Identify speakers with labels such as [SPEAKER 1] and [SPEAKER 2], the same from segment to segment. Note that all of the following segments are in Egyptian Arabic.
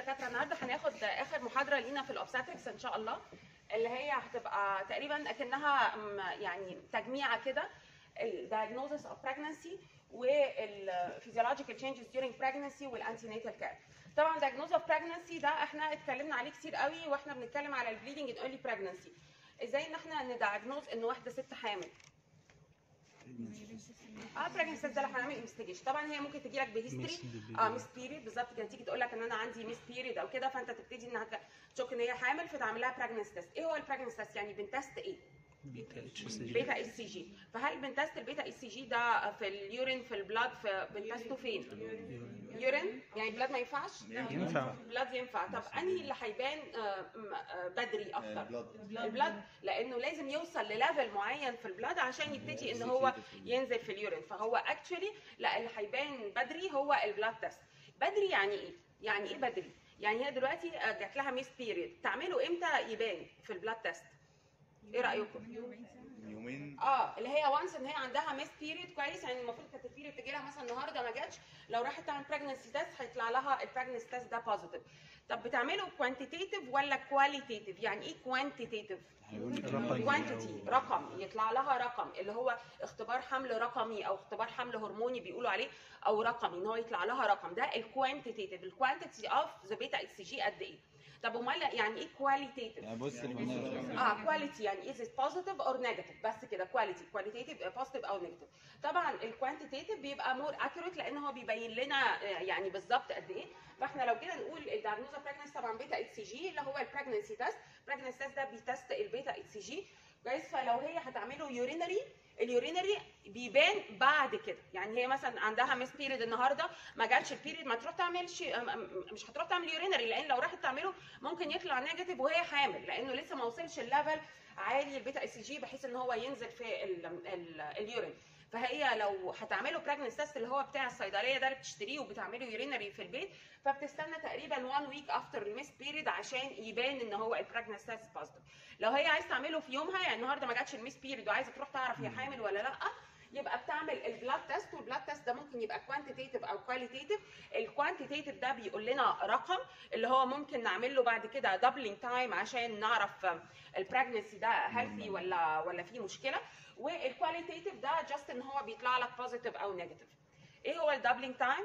[SPEAKER 1] دكاتره النهارده هناخد اخر محاضره لينا في الاوبستاتريكس ان شاء الله اللي هي هتبقى تقريبا اكنها م- يعني تجميعه كده الدايجنوزس اوف pregnancy والفيزيولوجيكال changes during pregnancy والانتينيتال كير طبعا diagnosis of pregnancy ده احنا اتكلمنا عليه كتير قوي واحنا بنتكلم على البليدنج ان early pregnancy ازاي ان احنا ندايجنوز ان واحده ست حامل اه pregnancy ده اللي هنعمل انفستيجيشن طبعا هي ممكن تجي لك بهيستوري اه ميس بيريد بالظبط كده تيجي تقول لك ان انا عندي ميس بيريد او كده فانت تبتدي انها تشك ان هي حامل فتعمل لها pregnancy تيست ايه هو البريجنسي تيست يعني بنتست ايه
[SPEAKER 2] بيتا اتش سي جي
[SPEAKER 1] بيتا اس سي جي فهل بنتست البيتا اس سي جي ده في اليورين في البلاد في بنتسته فين يورين يعني البلاد ما ينفعش
[SPEAKER 2] ينفع
[SPEAKER 1] البلاد ينفع طب انهي اللي هيبان آه، م- آه، بدري اكتر البلاد لانه لازم يوصل لليفل معين في البلاد عشان يبتدي ان هو ينزل في اليورين فهو اكشولي لا اللي هيبان بدري هو البلاد تيست بدري يعني ايه يعني ايه بدري يعني هي دلوقتي آه، جات لها ميس بيريد تعمله امتى يبان في البلاد تيست ايه رايكم
[SPEAKER 3] يومين
[SPEAKER 1] اه اللي هي وانس ان هي عندها ميس بيريد كويس يعني المفروض كانت البيريد تجي لها مثلا النهارده ما جاتش لو راحت تعمل بريجنسي تيست هيطلع لها البريجنسي تيست ده بوزيتيف طب بتعمله كوانتيتيف ولا كواليتيتيف يعني ايه كوانتيتيف
[SPEAKER 2] رقم.
[SPEAKER 1] كوانتيتي رقم يطلع لها رقم اللي هو اختبار حمل رقمي او اختبار حمل هرموني بيقولوا عليه او رقمي ان هو يطلع لها رقم ده الكوانتيتيف الكوانتيتي اوف ذا بيتا اكس جي قد ايه طب امال يعني ايه كواليتيتيف
[SPEAKER 3] يعني بص البرنامج
[SPEAKER 1] اه كواليتي يعني از بوزيتيف اور نيجاتيف بس كده كواليتي كواليتيتيف بوزيتيف او نيجاتيف طبعا الكوانتيتيف بيبقى مور اكيوريت لان هو بيبين لنا آه، يعني بالظبط قد ايه فاحنا لو جينا نقول الدايجنوزا بريجنسي طبعا بيتا اتش جي اللي هو البريجنسي تيست البريجنسي تيست ده بيتست البيتا اتش جي كويس فلو هي هتعمله يورينري اليورينري بيبان بعد كده يعني هي مثلا عندها ميس بيريد النهارده ما جاتش البيريد ما تروح تعمل شيء مش هتروح تعمل يورينري لان لو راحت تعمله ممكن يطلع نيجاتيف وهي حامل لانه لسه ما وصلش الليفل عالي البيتا اس جي بحيث ان هو ينزل في ال ال اليورين فهي لو هتعمله براجنس تيست اللي هو بتاع الصيدليه ده اللي بتشتريه وبتعمله يورينري في البيت فبتستنى تقريبا 1 ويك افتر الميس بيريد عشان يبان ان هو البراجنس تيست بوزيتيف لو هي عايز تعمله في يومها يعني النهارده ما جاتش الميس بيريد وعايزه تروح تعرف هي حامل ولا لا يبقى بتعمل البلاد تيست والبلاد تيست ده ممكن يبقى كوانتيتيف او كواليتيف الكوانتيتيف ده بيقول لنا رقم اللي هو ممكن نعمل له بعد كده دبلنج تايم عشان نعرف البريجنسي ده هيلثي ولا ولا في مشكله والكواليتيف ده جاست ان هو بيطلع لك بوزيتيف او نيجاتيف ايه هو الدبلنج تايم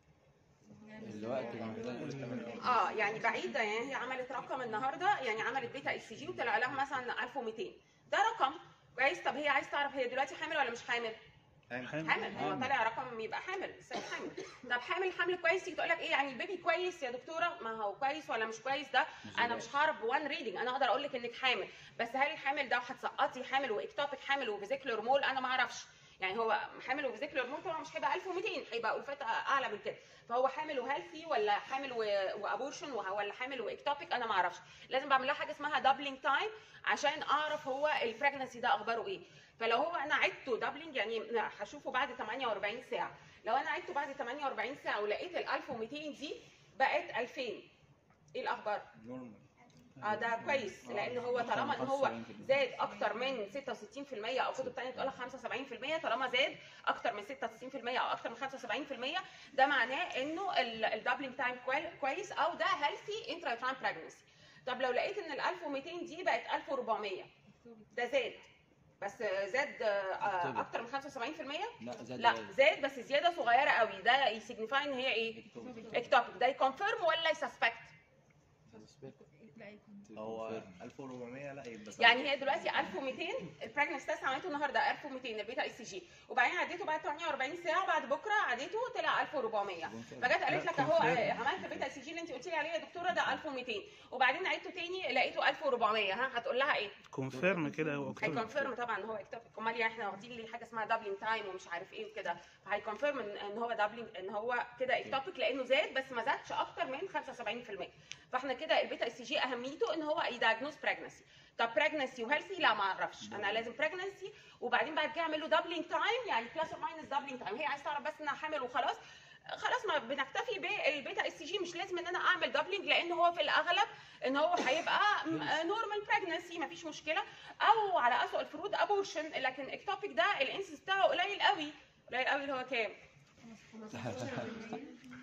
[SPEAKER 3] الوقت اللي
[SPEAKER 1] اه يعني بعيده يعني هي عملت رقم النهارده يعني عملت بيتا اس جي وطلع لها مثلا 1200 ده رقم كويس طب هي عايز تعرف هي دلوقتي حامل ولا مش حامل حامل هو طالع رقم يبقى حامل بس هي حامل طب حامل حمل كويس تيجي تقول لك ايه يعني البيبي كويس يا دكتوره ما هو كويس ولا مش كويس ده انا مش هعرف بوان ريدنج انا اقدر اقول لك انك حامل بس هل الحامل ده هتسقطي حامل واكتوبيك حامل وفيزيكلر مول انا ما اعرفش يعني هو حامل وفيزيكلر مول طبعا مش هيبقى 1200 هيبقى الفات اعلى من كده فهو حامل وهيلثي ولا حامل وابورشن ولا حامل واكتوبيك انا ما اعرفش لازم بعمل لها حاجه اسمها دبلنج تايم عشان اعرف هو البريجنسي ده اخباره ايه فلو هو انا عدته دبلنج يعني هشوفه بعد 48 ساعه لو انا عدته بعد 48 ساعه ولقيت ال 1200 دي بقت 2000 ايه الاخبار
[SPEAKER 3] نورمال
[SPEAKER 1] اه ده كويس لان هو طالما ان هو زاد اكتر من 66% او كتب تانية تقول 75% طالما زاد اكتر من 66% او اكتر من 75% ده معناه انه الدبلنج تايم كويس او ده هيلثي انترا تايم بريجنسي طب لو لقيت ان ال 1200 دي بقت 1400 ده زاد بس زاد آه، اكتر من 75%
[SPEAKER 3] لا زاد
[SPEAKER 1] لا زاد بس زياده صغيره قوي ده يسيجنيفاي ان هي ايه اكتوبيك ده يكونفيرم ولا يسسبكت
[SPEAKER 3] هو 1400 لا يبقى صح.
[SPEAKER 1] يعني هي دلوقتي 1200 البريجنس تيست عملته النهارده 1200 البيتا اس جي وبعدين عديته بعد 48 ساعه بعد بكره عديته طلع 1400 فجت قالت لك اهو آه، عملت بيتا اس جي اللي انت قلتي لي عليه يا دكتوره ده 1200 وبعدين عدته تاني لقيته 1400 ها هتقول لها ايه؟
[SPEAKER 2] كونفيرم كده هو اكتوبر
[SPEAKER 1] هيكونفيرم طبعا ان هو اكتوبيك امال يعني احنا واخدين ليه حاجه اسمها دبلنج تايم ومش عارف ايه وكده فهيكونفيرم ان إن هو دبلنج ان هو كده اكتوبيك لانه زاد بس ما زادش اكتر من 75% فاحنا كده البيتا اس جي اهميته ان هو يدايجنوز بريجنسي طب بريجنسي وهيلثي لا ما اعرفش انا لازم بريجنسي وبعدين بعد كده اعمل له دبلنج تايم يعني بلس اور ماينس دبلنج تايم هي عايز تعرف بس انها حامل وخلاص خلاص ما بنكتفي بالبيتا اس جي مش لازم ان انا اعمل دبلنج لان هو في الاغلب ان هو هيبقى نورمال بريجنسي مفيش مشكله او على اسوء الفروض ابورشن لكن اكتوبيك ده الانسس بتاعه قليل قوي قليل قوي اللي هو كام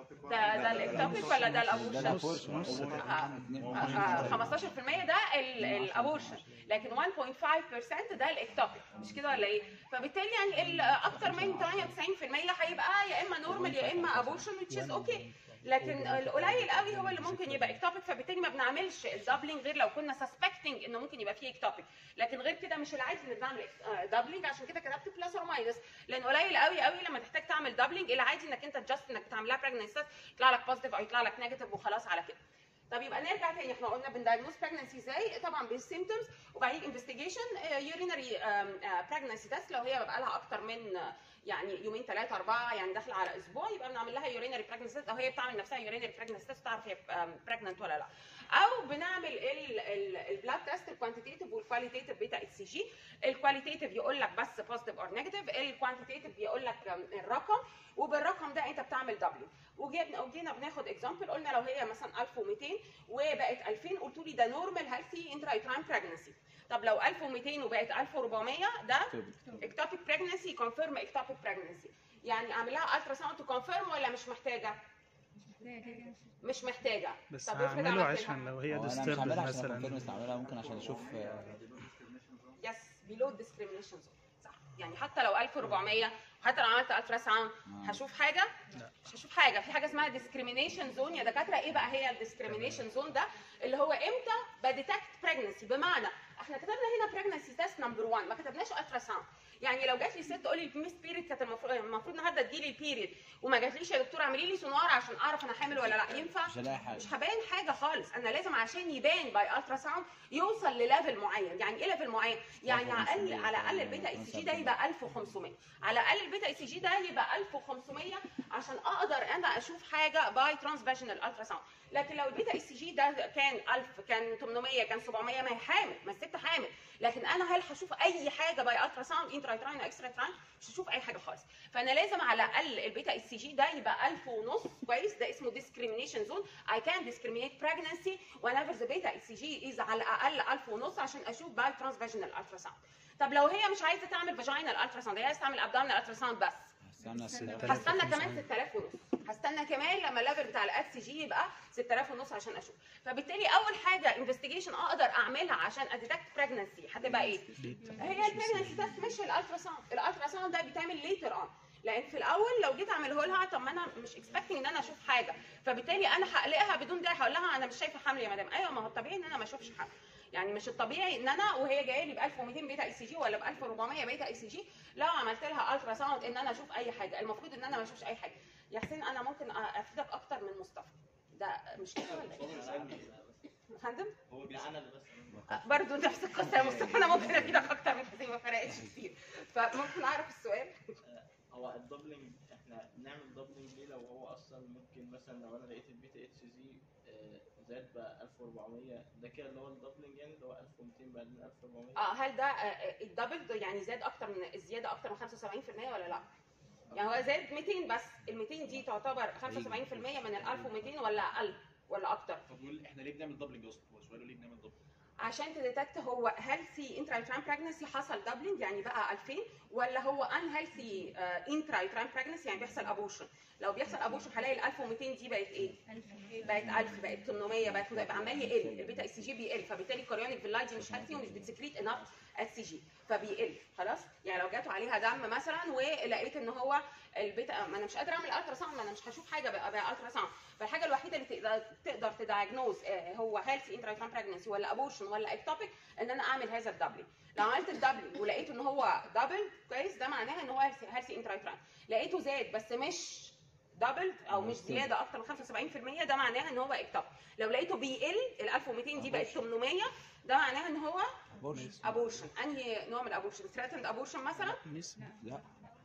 [SPEAKER 1] ده ده الاكتوبيك ولا ده
[SPEAKER 3] ده
[SPEAKER 1] الابورشن؟
[SPEAKER 3] الابورشن
[SPEAKER 2] نص- نص.
[SPEAKER 3] أبورشن.
[SPEAKER 1] آه.
[SPEAKER 3] اتنين.
[SPEAKER 1] آه، 15% ده ال- الابورشن لكن 1.5% ده الاكتوبيك مش كده ولا ايه؟ فبالتالي يعني ال- اكتر من 98% هيبقى يا اما نورمال يا اما ابورشن which is اوكي لكن القليل قوي هو اللي ممكن يبقى اكتوبيك فبالتالي ما بنعملش الدبلنج غير لو كنا سسبكتنج انه ممكن يبقى فيه اكتوبيك لكن غير كده مش العادي ان بنعمل دبلنج عشان كده كتبت بلس اور ماينس لان قليل قوي قوي لما تحتاج تعمل دبلنج العادي انك انت جاست انك بتعملها بريجنسي يطلع لك بوزيتيف او يطلع لك نيجاتيف وخلاص على كده طب يبقى نرجع تاني احنا قلنا بندايجنوز بريجنسي ازاي طبعا بالسيمتومز وبعدين انفستيجيشن يورينري بريجنسي تيست لو هي بقى لها اكتر من آه، يعني يومين ثلاثه اربعه يعني داخله على اسبوع يبقى بنعمل لها يورينري بريجنسي تيست او هي بتعمل نفسها يورينري بريجنسي تيست تعرف هي بريجننت ولا لا او بنعمل البلاد تيست الكوانتيتيف والكواليتيف بيتا اتش سي جي الكواليتيف يقول لك بس بوزيتيف اور نيجاتيف الكوانتيتيف يقول لك آم، الرقم وبالرقم ده انت بتعمل دبليو وجينا وجينا بناخد اكزامبل قلنا لو هي مثلا 1200 وبقت 2000 قلتوا لي ده نورمال هيلثي انترايتراين بريجنسي طب لو 1200 وبقت 1400 ده اكتوبيك بريجنسي كونفيرم اكتوبيك بريجنسي يعني اعمل لها الترا ساوند تو كونفيرم ولا مش محتاجه؟ مش محتاجه
[SPEAKER 2] بس
[SPEAKER 1] طب افرض
[SPEAKER 2] هعمله
[SPEAKER 1] عملت
[SPEAKER 2] عشان لو هي
[SPEAKER 3] هو انا مش
[SPEAKER 2] ديستربد
[SPEAKER 3] هعملها عشان اكونفيرم
[SPEAKER 2] مثلا
[SPEAKER 3] استعملها ممكن عشان اشوف آه،
[SPEAKER 1] يس بيلو ديسكريميشن زون صح يعني حتى لو 1400 حتى لو عملت الترا ساوند
[SPEAKER 3] آه.
[SPEAKER 1] هشوف حاجه
[SPEAKER 2] لا.
[SPEAKER 1] مش هشوف حاجه في حاجه اسمها ديسكريميشن زون يا دكاتره ايه بقى هي الديسكريميشن زون ده اللي هو امتى بديتكت بريجنسي بمعنى احنا كتبنا هنا بريجنسي تيست نمبر 1 ما كتبناش الترا ساوند يعني لو جات لي ست تقول لي الميس بيريد كانت المفروض المفروض النهارده تجي لي البيريد وما جاتليش يا دكتور اعملي لي سونار عشان اعرف انا حامل ولا لا ينفع
[SPEAKER 3] مش هلاقي حاجه
[SPEAKER 1] مش هبان حاجه خالص انا لازم عشان يبان باي الترا ساوند يوصل لليفل معين يعني ايه ليفل معين يعني على الاقل على الاقل البيتا اي سي جي ده يبقى 1500 على الاقل البيتا اي سي جي ده يبقى 1500 عشان اقدر انا اشوف حاجه باي ترانس فاجينال الترا ساوند لكن لو البيتا اي سي جي ده كان 1000 كان 800 كان 700 ما هي حامل ما الست حامل لكن انا هل هشوف اي حاجه باي الترا ساوند انترايتراين اكسترا مش هشوف اي حاجه خالص فانا لازم على الاقل البيتا اس جي ده يبقى 1000 ونص كويس ده اسمه discrimination zone I can discriminate pregnancy whenever the beta ECG is على الاقل 1000 ونص عشان اشوف باي transvaginal ultrasound طب لو هي مش عايزه تعمل vaginal ultrasound هي عايزه تعمل abdominal ultrasound بس
[SPEAKER 3] استنى
[SPEAKER 2] ستة
[SPEAKER 3] استنى.
[SPEAKER 1] هستنى كمان 6000 ونص هستنى كمان لما الليفل بتاع الاف سي جي يبقى 6000 ونص عشان اشوف فبالتالي اول حاجه انفستيجيشن اقدر اعملها عشان اديتكت بريجنسي هتبقى ايه هي البريجنسي تيست مش الالترا ساوند الالترا ساوند ده بيتعمل ليتر اون لان في الاول لو جيت اعمله لها طب ما انا مش اكسبكتنج ان انا اشوف حاجه فبالتالي انا هقلقها بدون داعي هقول لها انا مش شايفه حمل يا مدام ايوه ما هو الطبيعي ان انا ما اشوفش حمل يعني مش الطبيعي ان انا وهي جايه لي ب 1200 بيتا اي سي جي ولا ب 1400 بيتا اي سي جي لو عملت لها الترا ساوند ان انا اشوف اي حاجه المفروض ان انا ما اشوفش اي حاجه يا حسين انا ممكن افيدك اكتر من مصطفى ده مش كده ولا ايه؟ يا فندم
[SPEAKER 4] هو انا اللي بس
[SPEAKER 1] برضه نفس القصه يا مصطفى انا ممكن افيدك اكتر من حسين ما فرقتش كتير فممكن اعرف السؤال
[SPEAKER 4] هو الدبلنج احنا نعمل دبلنج ليه لو هو اصلا ممكن مثلا لو انا لقيت البيتا اتش زي زاد بقى 1400 ده كده اللي هو الدبلنج يعني اللي هو 1200 بعدين 1400
[SPEAKER 1] اه هل ده الدبل يعني زاد اكتر من الزياده اكتر من 75% ولا لا؟ يعني هو زاد 200 بس ال 200 دي تعتبر 75% من ال 1200 ولا اقل ولا اكتر؟
[SPEAKER 5] فبقول احنا ليه بنعمل دبلنج اصلا؟ هو سؤاله ليه بنعمل دبلنج؟
[SPEAKER 1] عشان تديتكت هو هيلثي انترايتران بريجنسي حصل دبلنج يعني بقى 2000 ولا هو ان هيلثي انترايتران بريجنسي يعني بيحصل ابوشن لو بيحصل ابوشن هلاقي ال 1200 دي بقت ايه؟ بقت 1000 بقت 800 بقت بقى عمال يقل البيتا اس جي بيقل فبالتالي الكوريونيك فيلاي دي مش هيلثي ومش بتسكريت انف اس جي فبيقل خلاص يعني لو جاتوا عليها دم مثلا ولقيت ان هو البيتا ما انا مش قادره اعمل الترا ساوند ما انا مش هشوف حاجه بقى, بقى الترا ساوند فالحاجه الوحيده اللي تقدر تقدر تدايجنوز هو هيلثي انترايتران بريجنسي ولا ابورشن ولا اكتوبيك ان انا اعمل هذا الدبليو لو عملت الدبليو ولقيت ان هو دبل كويس ده معناها ان هو هيلثي انترايتران لقيته زاد بس مش دبل او مش زياده اكتر من 75% ده معناها ان هو اكتوب لو لقيته بيقل ال 1200 دي بقت 800 ده معناها ان هو
[SPEAKER 3] بورش
[SPEAKER 1] ابورشن انهي نوع من الابورشن ثريتند ابورشن مثلا
[SPEAKER 2] ميس
[SPEAKER 3] لا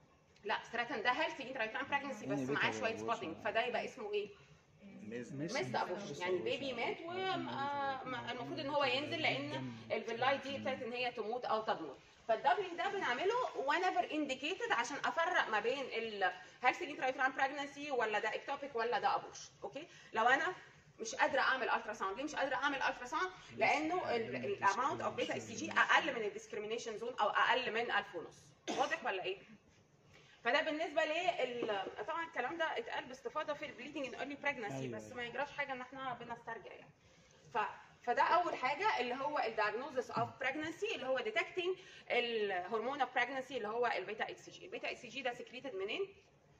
[SPEAKER 1] لا ثريتند ده هيلثي انترايتران بريجنسي بس
[SPEAKER 3] يعني
[SPEAKER 1] معاه
[SPEAKER 3] بيتا
[SPEAKER 1] شويه
[SPEAKER 3] abortion.
[SPEAKER 1] سبوتنج فده يبقى اسمه ايه؟
[SPEAKER 3] ميز
[SPEAKER 1] ميست ابورشن يعني البيبي مات والمفروض ان هو ينزل لان الفيلاي دي ابتدت ان هي تموت او تضمر فالدبلنج ده بنعمله whenever indicated عشان افرق ما بين الهيلثي انترايتران بريجنسي ولا ده اكتوبيك ولا ده ابورشن اوكي لو انا مش قادره اعمل الترا ساوند ليه مش قادره اعمل الترا ساوند لانه الاماونت اوف بيتا اس جي اقل من الديسكريميشن زون او اقل من 1000 ونص واضح ولا ايه فده بالنسبه لل طبعا الكلام ده اتقال باستفاضه في البليدنج ان ايرلي بريجنسي
[SPEAKER 2] أيوة.
[SPEAKER 1] بس ما يجراش حاجه ان احنا بنسترجع يعني ف فده اول حاجه اللي هو الدايجنوزس اوف بريجنسي اللي هو ديتكتنج الهرمون اوف بريجنسي اللي هو البيتا اكس جي البيتا اكس جي ده سكريتد منين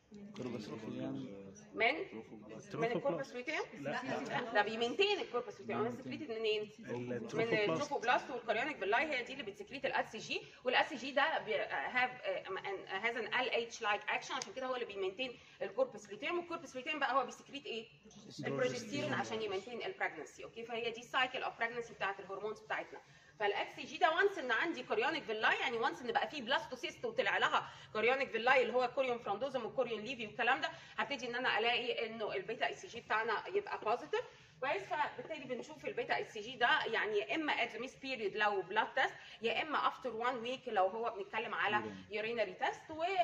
[SPEAKER 1] من من الكوربس لوتيوم
[SPEAKER 2] لا
[SPEAKER 1] ده بيمنتين الكوربس لوتيوم هو سكريتد منين من
[SPEAKER 2] التروفوبلاست
[SPEAKER 1] التروفوبلاست والكاريونيك باللاي هي دي اللي بتسكريت الاس جي والاس جي ده هاف هاز ان ال اتش لايك اكشن عشان كده هو اللي بيمنتين الكوربس لوتيوم والكوربس لوتيوم بقى هو بيسكريت ايه؟ البروجستيرون عشان يمنتين البريجنسي اوكي فهي دي السايكل اوف بريجنسي بتاعت الهرمونز بتاعتنا فالاكس جي ده وانس ان عندي كوريونيك فيلاي يعني وانس ان بقى فيه بلاستوسيست وطلع لها كوريونيك فيلاي اللي هو كوريون فراندوزم وكوريون ليفي والكلام ده هبتدي ان انا الاقي انه البيتا اي سي جي بتاعنا يبقى بوزيتيف كويس فبالتالي بنشوف البيتا اي سي جي ده يعني يا اما ات ميس بيريود لو بلاد تيست يا اما افتر 1 ويك لو هو بنتكلم على يورينري تيست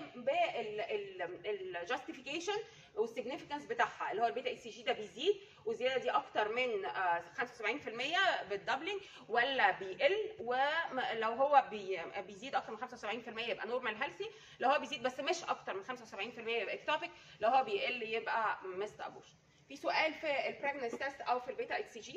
[SPEAKER 1] وبالجاستيفيكيشن والسيجنيفيكانس بتاعها اللي هو البيتا اي سي جي ده بيزيد والزياده دي اكتر من آه، 75% بالدبلنج ولا بيقل ولو هو بي بيزيد اكتر من 75% يبقى نورمال هيلثي لو هو بيزيد بس مش اكتر من 75% يبقى اكتوبيك لو هو بيقل يبقى ميست ابوشن في سؤال في البريجنس تيست او في البيتا اكس جي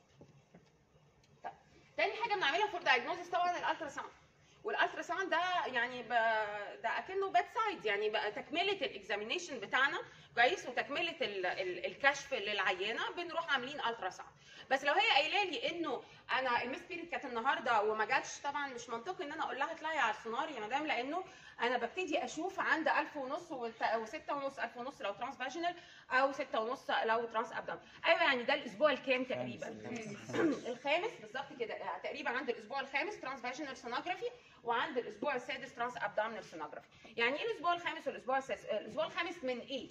[SPEAKER 1] طيب تاني حاجه بنعملها فور دايجنوزس طبعا الالترا ساوند والالترا ساوند ده يعني ب... ده اكنه باد سايد يعني بقى تكمله الاكزامينيشن بتاعنا كويس وتكمله ال... ال... الكشف للعيانه بنروح عاملين الترا ساوند بس لو هي قايله لي انه انا الميس بيريد كانت النهارده وما جاتش طبعا مش منطقي ان انا اقول لها اطلعي على السونار يا مدام لانه انا ببتدي اشوف عند 1000 ونص و6 ونص 1000 ونص لو ترانس فاجينال او 6 ونص لو ترانس ابدان ايوه يعني ده الاسبوع الكام تقريبا الخامس بالظبط كده تقريبا عند الاسبوع الخامس ترانس فاجينال سونوجرافي وعند الاسبوع السادس ترانس ابدومينال سونوجرافي يعني ايه الاسبوع الخامس والاسبوع السادس الاسبوع الخامس من ايه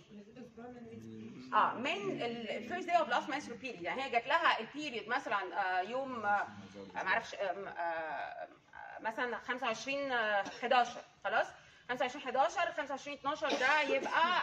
[SPEAKER 1] اه من الفيرست داي اوف لاست مانث بيريد يعني هي جات لها البيريد مثلا آه، يوم آه، ما اعرفش آم، آه، مثلا 25 آه، 11 خلاص 25 11 25 12 ده يبقى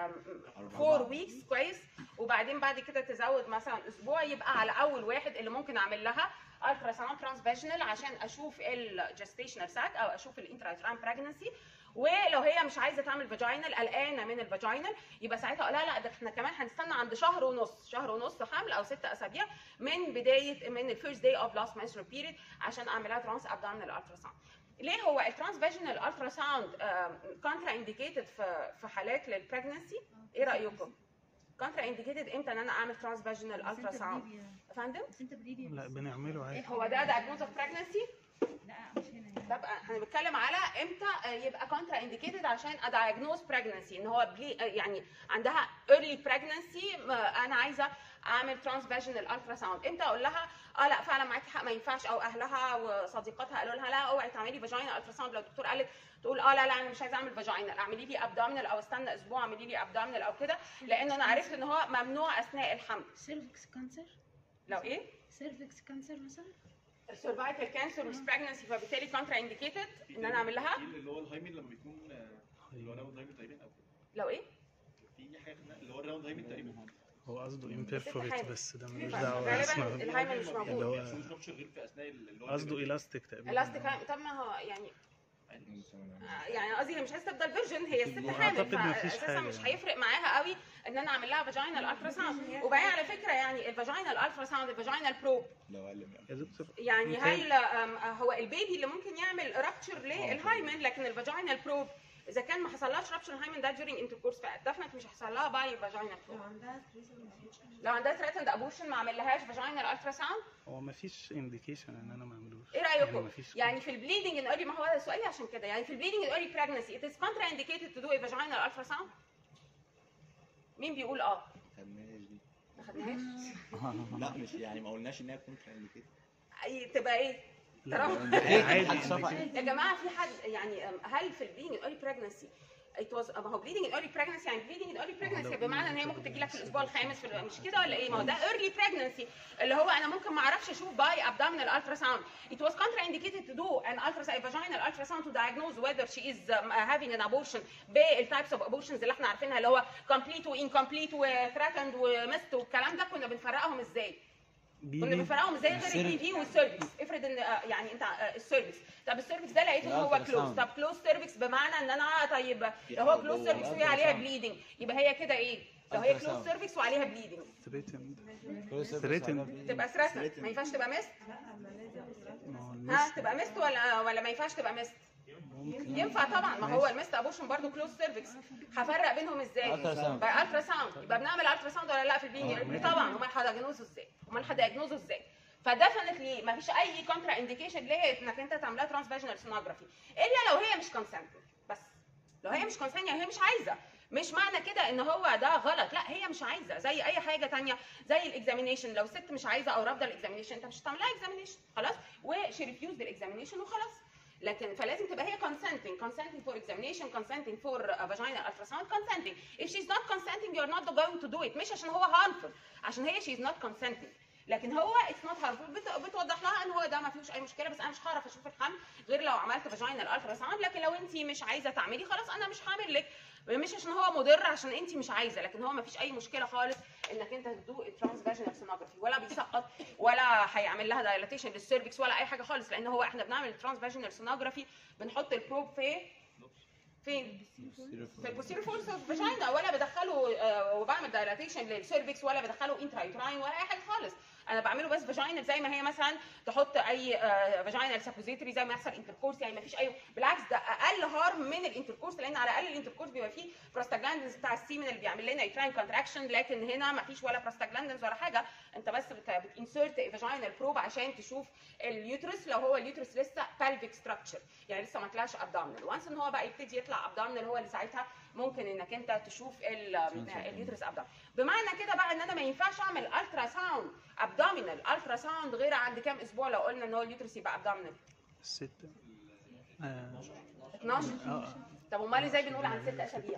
[SPEAKER 1] 4 ويكس كويس وبعدين بعد كده تزود مثلا اسبوع يبقى على اول واحد اللي ممكن اعمل لها الترا ساوند ترانس فاجينال عشان اشوف الجستيشنال ساك او اشوف الانترا بريجنسي ولو هي مش عايزه تعمل فاجينال قلقانه من الفاجينال يبقى ساعتها اقول لها لا ده احنا كمان هنستنى عند شهر ونص شهر ونص حمل او ست اسابيع من بدايه من الفيرست داي اوف لاست menstrual بيريد عشان اعملها ترانس ابدومينال الترا ساوند ليه هو الترانس فاجينال الترا ساوند كونترا انديكيتد في في حالات للبريجنسي ايه رايكم كونترا انديكيتد امتى ان انا اعمل ترانس فاجينال الترا ساوند يا فندم
[SPEAKER 6] بس انت بريدي
[SPEAKER 2] لا بنعمله عادي
[SPEAKER 1] هو ده diagnosis of pregnancy
[SPEAKER 6] لا مش هنا يعني.
[SPEAKER 1] طب احنا بنتكلم على امتى آه، يبقى كونترا انديكيتد عشان ادايجنوز بريجنسي ان هو بلي آه، يعني عندها ايرلي بريجنسي انا عايزه اعمل ترانس فاجينال الترا ساوند امتى اقول لها اه لا فعلا معاكي حق ما ينفعش او اهلها وصديقاتها قالوا لها لا اوعي تعملي فاجينال الترا ساوند لو الدكتور قالت تقول اه لا لا انا مش عايزه اعمل فاجينال اعملي لي ابدومينال او استنى اسبوع اعملي لي ابدومينال او كده لان انا عرفت ان هو ممنوع اثناء الحمل
[SPEAKER 6] سيرفكس كانسر
[SPEAKER 1] لو ايه
[SPEAKER 6] سيرفكس كانسر مثلا
[SPEAKER 1] السيرفايكال كانسر والبريجنسي فبالتالي كونترا انديكيتد ان انا اعمل لها
[SPEAKER 5] في اللي هو الهايمن لما بيكون آه، اللي هو راوند هايمن تقريبا او كده.
[SPEAKER 1] لو ايه
[SPEAKER 5] في حاجه اسمها اللي هو الراوند هايمن تقريبا
[SPEAKER 2] هو قصده امبيرفوريت بس ده ملوش
[SPEAKER 1] غالبا
[SPEAKER 2] دعوه اسمه
[SPEAKER 1] الهايمن مش موجود
[SPEAKER 2] اللي هو
[SPEAKER 5] بس مش رابشر غير في اثناء اللي هو
[SPEAKER 2] قصده الاستيك تقريبا
[SPEAKER 1] الاستيك طب ما هو يعني يعني قصدي هي مش عايزه تفضل فيرجن هي الست حامل
[SPEAKER 2] أعتقد مفيش
[SPEAKER 1] فاساسا
[SPEAKER 2] حاجة
[SPEAKER 1] مش
[SPEAKER 2] يعني.
[SPEAKER 1] هيفرق معاها قوي ان انا اعمل لها فاجينال الترا ساوند وبعدين على فكره يعني الفاجينال الترا ساوند الفاجينال بروب
[SPEAKER 3] لو اقل من
[SPEAKER 2] يا دكتور
[SPEAKER 1] يعني
[SPEAKER 2] مثال.
[SPEAKER 1] هل أم، هو البيبي اللي ممكن يعمل رابتشر للهايمن لكن الفاجينال بروب اذا كان ما حصلهاش رابتشر الهايمن ده during intercourse فدفنت مش هيحصل لها باي فاجينال بروب لو عندها ثريتند ابوشن ما اعمل لهاش فاجينال الترا ساوند
[SPEAKER 2] هو مفيش انديكيشن ان انا ما اعملوش
[SPEAKER 1] ايه
[SPEAKER 2] يعني
[SPEAKER 1] رايكم؟
[SPEAKER 2] مفيش
[SPEAKER 1] يعني في البليدنج ان اوري ما هو ده سؤالي عشان كده يعني في البليدنج ان اوري pregnancy it is contraindicated to do a vaginal ultrasound مين بيقول اه؟
[SPEAKER 3] خدناش دي
[SPEAKER 1] ما خدناهاش
[SPEAKER 3] لا مش يعني ما قلناش انها كنت كده
[SPEAKER 1] أي- تبقى ايه؟
[SPEAKER 2] لا
[SPEAKER 1] ترى-
[SPEAKER 2] عادي indication.
[SPEAKER 1] يا جماعه في حد يعني أم، هل في البليدنج ان اوري pregnancy it was ما هو bleeding in early pregnancy يعني bleeding in early pregnancy بمعنى ان هي ممكن تجي لك في الاسبوع الخامس في ال- مش كده ولا ايه؟ ما هو ده early pregnancy اللي هو انا ممكن ما اعرفش اشوف باي abdominal ultrasound. It was contraindicated to do an ultrasound, a vaginal ultrasound to diagnose whether she is um, having an abortion بالtypes of abortions اللي احنا عارفينها اللي هو complete و incomplete و threatened و missed والكلام ده كنا بنفرقهم ازاي؟
[SPEAKER 2] بي
[SPEAKER 1] كنا
[SPEAKER 2] بي
[SPEAKER 1] بنفرقهم ازاي غير البي في والسيرفكس افرض ان آه، يعني انت آه، السيرفكس طب السيرفكس ده لقيته ان هو
[SPEAKER 7] الألترا
[SPEAKER 1] كلوز
[SPEAKER 7] ساوند.
[SPEAKER 1] طب كلوز سيرفكس بمعنى ان انا طيب لو هو كلوز سيرفكس وهي
[SPEAKER 7] الألترا
[SPEAKER 1] عليها
[SPEAKER 7] ساوند.
[SPEAKER 1] بليدنج يبقى هي كده ايه لو هي
[SPEAKER 7] ألترا
[SPEAKER 1] كلوز
[SPEAKER 7] ساوند.
[SPEAKER 1] سيرفكس وعليها بليدنج
[SPEAKER 2] ثريتند
[SPEAKER 7] كل
[SPEAKER 2] Threatened.
[SPEAKER 1] تبقى ثريتن ما ينفعش تبقى مست
[SPEAKER 2] ما هو
[SPEAKER 1] ها
[SPEAKER 2] المس
[SPEAKER 1] تبقى مست ولا ولا ما ينفعش تبقى مست
[SPEAKER 2] ممكن
[SPEAKER 1] ينفع طبعا ما هو المست ابوشن برضو كلوز سيرفكس هفرق بينهم ازاي
[SPEAKER 7] ألترا ساوند.
[SPEAKER 1] باي الترا ساوند يبقى بنعمل الترا ساوند ولا لا في البيني طبعا امال هدياجنوزه ازاي امال هدياجنوزه ازاي فديفنتلي ما فيش اي كونترا انديكيشن ليه انك انت تعملها ترانس فاجينال سونوجرافي الا لو هي مش كونسنتنج بس لو هي مش كونسنتنج يعني هي مش عايزه مش معنى كده ان هو ده غلط لا هي مش عايزه زي اي حاجه تانية زي الاكزامينيشن لو ست مش عايزه او رافضه الاكزامينيشن انت مش هتعملها اكزامينيشن خلاص وشي ريفيوز الاكزامينيشن وخلاص لكن فلازم تبقى هي consenting consenting for examination consenting for uh, vaginal ultrasound consenting if she's not consenting you're not going to do it مش عشان هو harmful عشان هي she's not consenting لكن هو it's not harmful بت... بتوضح لها ان هو ده ما فيهوش اي مشكله بس انا مش هعرف اشوف الحمل غير لو عملت فاجينال ultrasound لكن لو انت مش عايزه تعملي خلاص انا مش هعمل لك مش عشان هو مضر عشان انت مش عايزه لكن هو ما فيش اي مشكله خالص انك انت تدوق الترانس فاجينال سونوجرافي ولا بيسقط ولا هيعمل لها دايلاتيشن للسيرفكس ولا اي حاجه خالص لان هو احنا بنعمل الترانس فاجينال سونوجرافي بنحط البروب في فين؟ في البوستيريور فورس اوف فاجينا ولا بدخله آه، وبعمل دايلاتيشن للسيرفكس ولا بدخله انترا يوتراين ولا اي حاجه خالص انا بعمله بس فاجينال زي ما هي مثلا تحط اي فاجينال سابوزيتوري زي ما يحصل انتركورس يعني ما فيش اي بالعكس ده اقل هارم من الانتركورس لان على الاقل الانتركورس بيبقى فيه بروستاجلاندز بتاع السيمن اللي بيعمل لنا يوتراين كونتراكشن لكن هنا ما فيش ولا بروستاجلاندز ولا حاجه انت بس بتنسرت فاجينال بروب عشان تشوف اليوترس لو هو اليوترس لسه pelvic ستراكشر يعني لسه ما طلعش ابدومينال وانس ان هو بقى يبتدي يطلع ابدومينال هو اللي ساعتها ممكن انك انت تشوف ال- اليوترس ابدومينال بمعنى كده بقى ان انا ما ينفعش اعمل الترا ساوند ابدومينال الترا ساوند غير عند كام اسبوع لو قلنا ان هو اليوترس يبقى ابدومينال
[SPEAKER 2] ستة آه
[SPEAKER 1] 12
[SPEAKER 2] آه.
[SPEAKER 1] طب امال ازاي بنقول عن ست اسابيع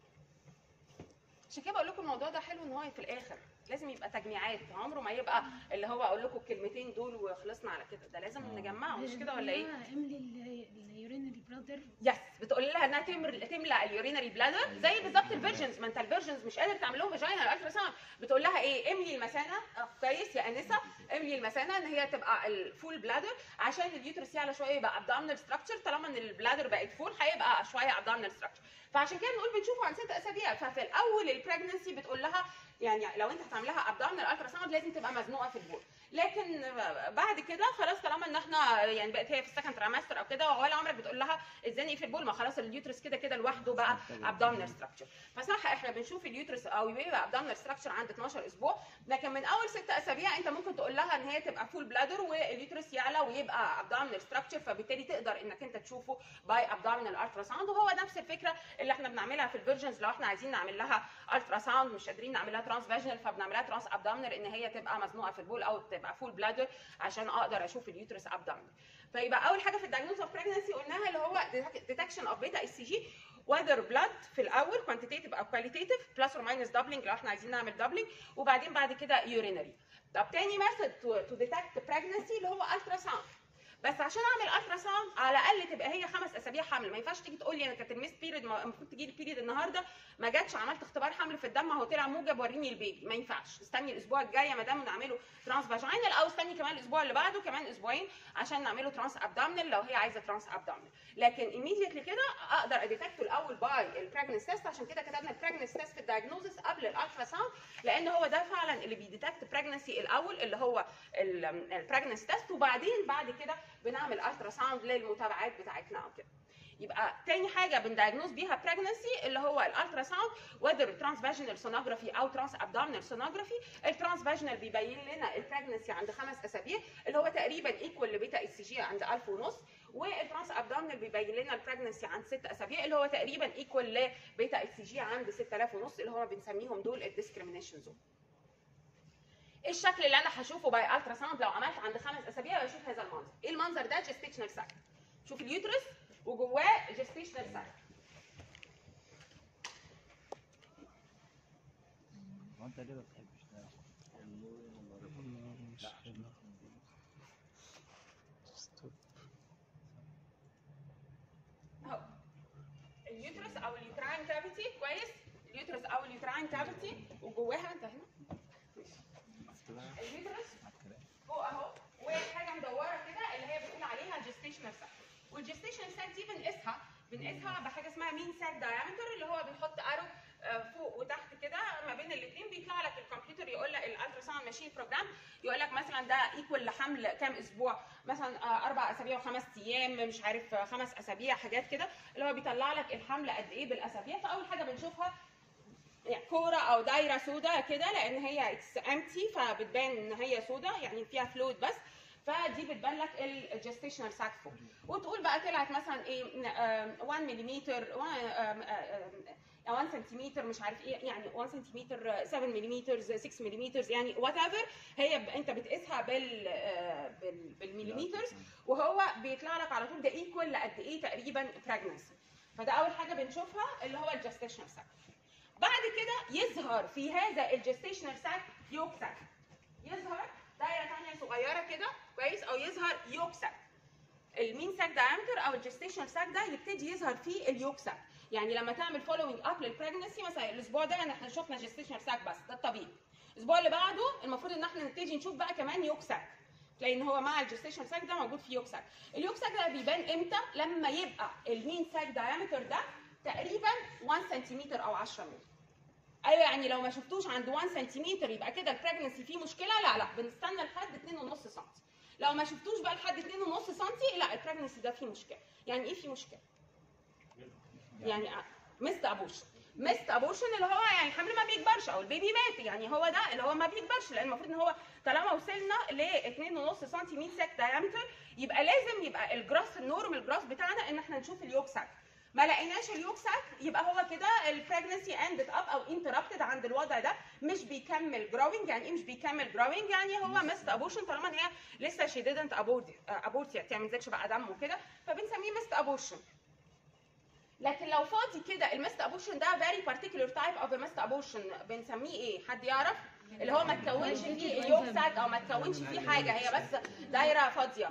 [SPEAKER 1] عشان كده بقول لكم الموضوع ده حلو ان هو في الاخر لازم يبقى تجميعات عمره ما يبقى اللي هو اقول لكم الكلمتين دول وخلصنا على كده ده لازم نجمعه مش كده ولا ايه
[SPEAKER 6] املي اليورينري برادر
[SPEAKER 1] يس بتقول لها انها تمر تملى اليورينري بلادر زي بالظبط الفيرجنز ما انت الفيرجنز مش قادر تعمل لهم فاجينال الترا ساوند بتقول لها ايه املي المثانه آه، كويس يا انسه املي المثانه ان هي تبقى الفول بلادر عشان اليوترس يعلى شويه يبقى ابدومينال ستراكشر طالما ان البلادر بقت فول هيبقى شويه ابدومينال ستراكشر فعشان كده بنقول بنشوفه عن ست اسابيع ففي الاول البريجنسي بتقول لها يعني لو انت هتعملها ابدومينال الترا ساوند لازم تبقى مزنوقه في البول لكن بعد كده خلاص طالما ان احنا يعني بقت هي في السكند تريمستر او كده ولا عمرك بتقول لها ازاي في البول ما خلاص اليوترس كده كده لوحده بقى ابدومينال ستراكشر فصح احنا بنشوف اليوترس او يبقى ابدومينال ستراكشر عند 12 اسبوع لكن من اول ست اسابيع انت ممكن تقول لها ان هي تبقى فول بلادر واليوترس يعلى ويبقى ابدومينال ستراكشر فبالتالي تقدر انك انت تشوفه باي ابدومينال الترا ساوند وهو نفس الفكره اللي احنا بنعملها في الفيرجنز لو احنا عايزين نعمل لها الترا ساوند مش قادرين نعملها ترانس فاجينال فبنعملها ترانس ابدومينال ان هي تبقى مزنوقه في البول او تبقى فول بلادر عشان اقدر اشوف اليوترس ابدومينال فيبقى اول حاجه في الدايجنوز اوف بريجنسي قلناها اللي هو ديتكشن اوف بيتا اس سي جي whether blood في الاول quantitative او qualitative plus or minus doubling لو احنا عايزين نعمل doubling وبعدين بعد كده urinary طب تاني method to, to detect pregnancy اللي هو ultrasound بس عشان اعمل الترا ساوند على الاقل تبقى هي خمس اسابيع حمل ما ينفعش تيجي تقول لي انا كانت الميس بيريد المفروض تجي لي بيريد النهارده ما جاتش عملت اختبار حمل في الدم اهو طلع موجب وريني البيبي ما ينفعش استني الاسبوع الجاي يا مدام نعمله ترانس فاجينال او استني كمان الاسبوع اللي بعده كمان اسبوعين عشان نعمله ترانس ابدومينال لو هي عايزه ترانس ابدومينال لكن immediately كده اقدر اديتكته الاول باي البريجنس تيست عشان كده كتبنا البريجنس تيست في الدايجنوزس قبل الالترا ساوند لان هو ده فعلا اللي بيديتكت بريجنسي الاول اللي هو البريجنس تيست وبعدين بعد كده بنعمل الترا ساوند للمتابعات بتاعتنا او كده يبقى تاني حاجه بندايجنوز بيها بريجنسي اللي هو الالترا ساوند وذر ترانس فاجينال سونوجرافي او ترانس ابدومينال سونوجرافي الترانس فاجينال بيبين لنا البريجنسي عند خمس اسابيع اللي هو تقريبا ايكوال لبيتا اس جي عند 1000 ونص والترانس ابدومينال بيبين لنا البريجنسي عند ست اسابيع اللي هو تقريبا ايكوال لبيتا اس جي عند 6000 ونص اللي هو بنسميهم دول الديسكريميشن زون الشكل اللي انا هشوفه باي الترا ساوند لو عملت عند خمس اسابيع بشوف هذا المنظر ايه المنظر ده جستيشنال ساك شوف اليوترس وجواه جستيشنال ساك
[SPEAKER 7] هو انت ليه ما بتحبش ده؟
[SPEAKER 2] مش حلو. Stop.
[SPEAKER 1] اهو اليوترس او اليوتراين كافيتي كويس اليوترس او اليوتراين كافيتي وجواها انت هنا اليوترس الجستيشنال ساك والجستيشنال ساك دي بنقيسها بنقيسها بحاجه اسمها مين ساك دايمتر اللي هو بنحط ارو آه، فوق وتحت كده ما بين الاثنين بيطلع لك الكمبيوتر يقول لك الالترا ساوند ماشين بروجرام يقول لك مثلا ده ايكوال لحمل كام اسبوع مثلا آه، اربع اسابيع وخمس ايام مش عارف آه، خمس اسابيع حاجات كده اللي هو بيطلع لك الحمل قد ايه بالاسابيع فاول حاجه بنشوفها يعني كوره او دايره سوداء كده لان هي اتس امتي فبتبان ان هي سوداء يعني فيها فلويد بس فدي بتبان لك الجستيشنال ساك فوق وتقول بقى طلعت مثلا ايه 1 ملم 1 سنتيمتر مش عارف ايه يعني 1 سنتيمتر 7 ملم 6 ملم يعني وات ايفر هي ب- انت بتقيسها بال آه، بال- بالمليمترز وهو بيطلع لك على طول ده ايكوال لقد ايه تقريبا pregnancy فده اول حاجه بنشوفها اللي هو الجستيشنال ساك بعد كده يظهر في هذا الجستيشنال ساك يوك ساك يظهر دايره ثانيه صغيره كده كويس او يظهر يوك ساك المين ساك دايمتر او الجستيشنال ساك ده يبتدي يظهر فيه اليوك ساك يعني لما تعمل فولوينج اب للبريجنسي مثلا الاسبوع ده احنا شفنا جستيشنال ساك بس ده الطبيعي الاسبوع اللي بعده المفروض ان احنا نبتدي نشوف بقى كمان يوك ساك لان هو مع الجستيشنال ساك ده موجود في يوك ساك اليوك ساك ده بيبان امتى لما يبقى المين ساك دايمتر ده تقريبا 1 سنتيمتر او 10 مللي ايوه يعني لو ما شفتوش عند 1 سنتيمتر يبقى كده البريجنسي فيه مشكله لا لا بنستنى لحد 2.5 سم لو ما شفتوش بقى لحد 2.5 سم لا البريجنسي ده فيه مشكله يعني ايه فيه مشكله يعني مست ابوشن مست ابوشن اللي هو يعني الحمل ما بيكبرش او البيبي مات يعني هو ده اللي هو ما بيكبرش لان المفروض ان هو طالما وصلنا ل 2.5 سم مين ساك دايمتر يبقى لازم يبقى الجراس النورمال جراس بتاعنا ان احنا نشوف اليوك ساك ما لقيناش اليوك ساك يبقى هو كده البريجنسي اندد اب او انتربتد عند الوضع ده مش بيكمل جروينج يعني ايه مش بيكمل جروينج يعني هو مست ابوشن طالما ان هي لسه شي ديدنت ابورت يعني ما نزلش بقى دم وكده فبنسميه مست ابوشن لكن لو فاضي كده المست ابوشن ده very particular type of a mist abortion بنسميه ايه حد يعرف اللي هو ما تكونش فيه اليوك ساك او ما تكونش فيه حاجه هي بس دايره فاضيه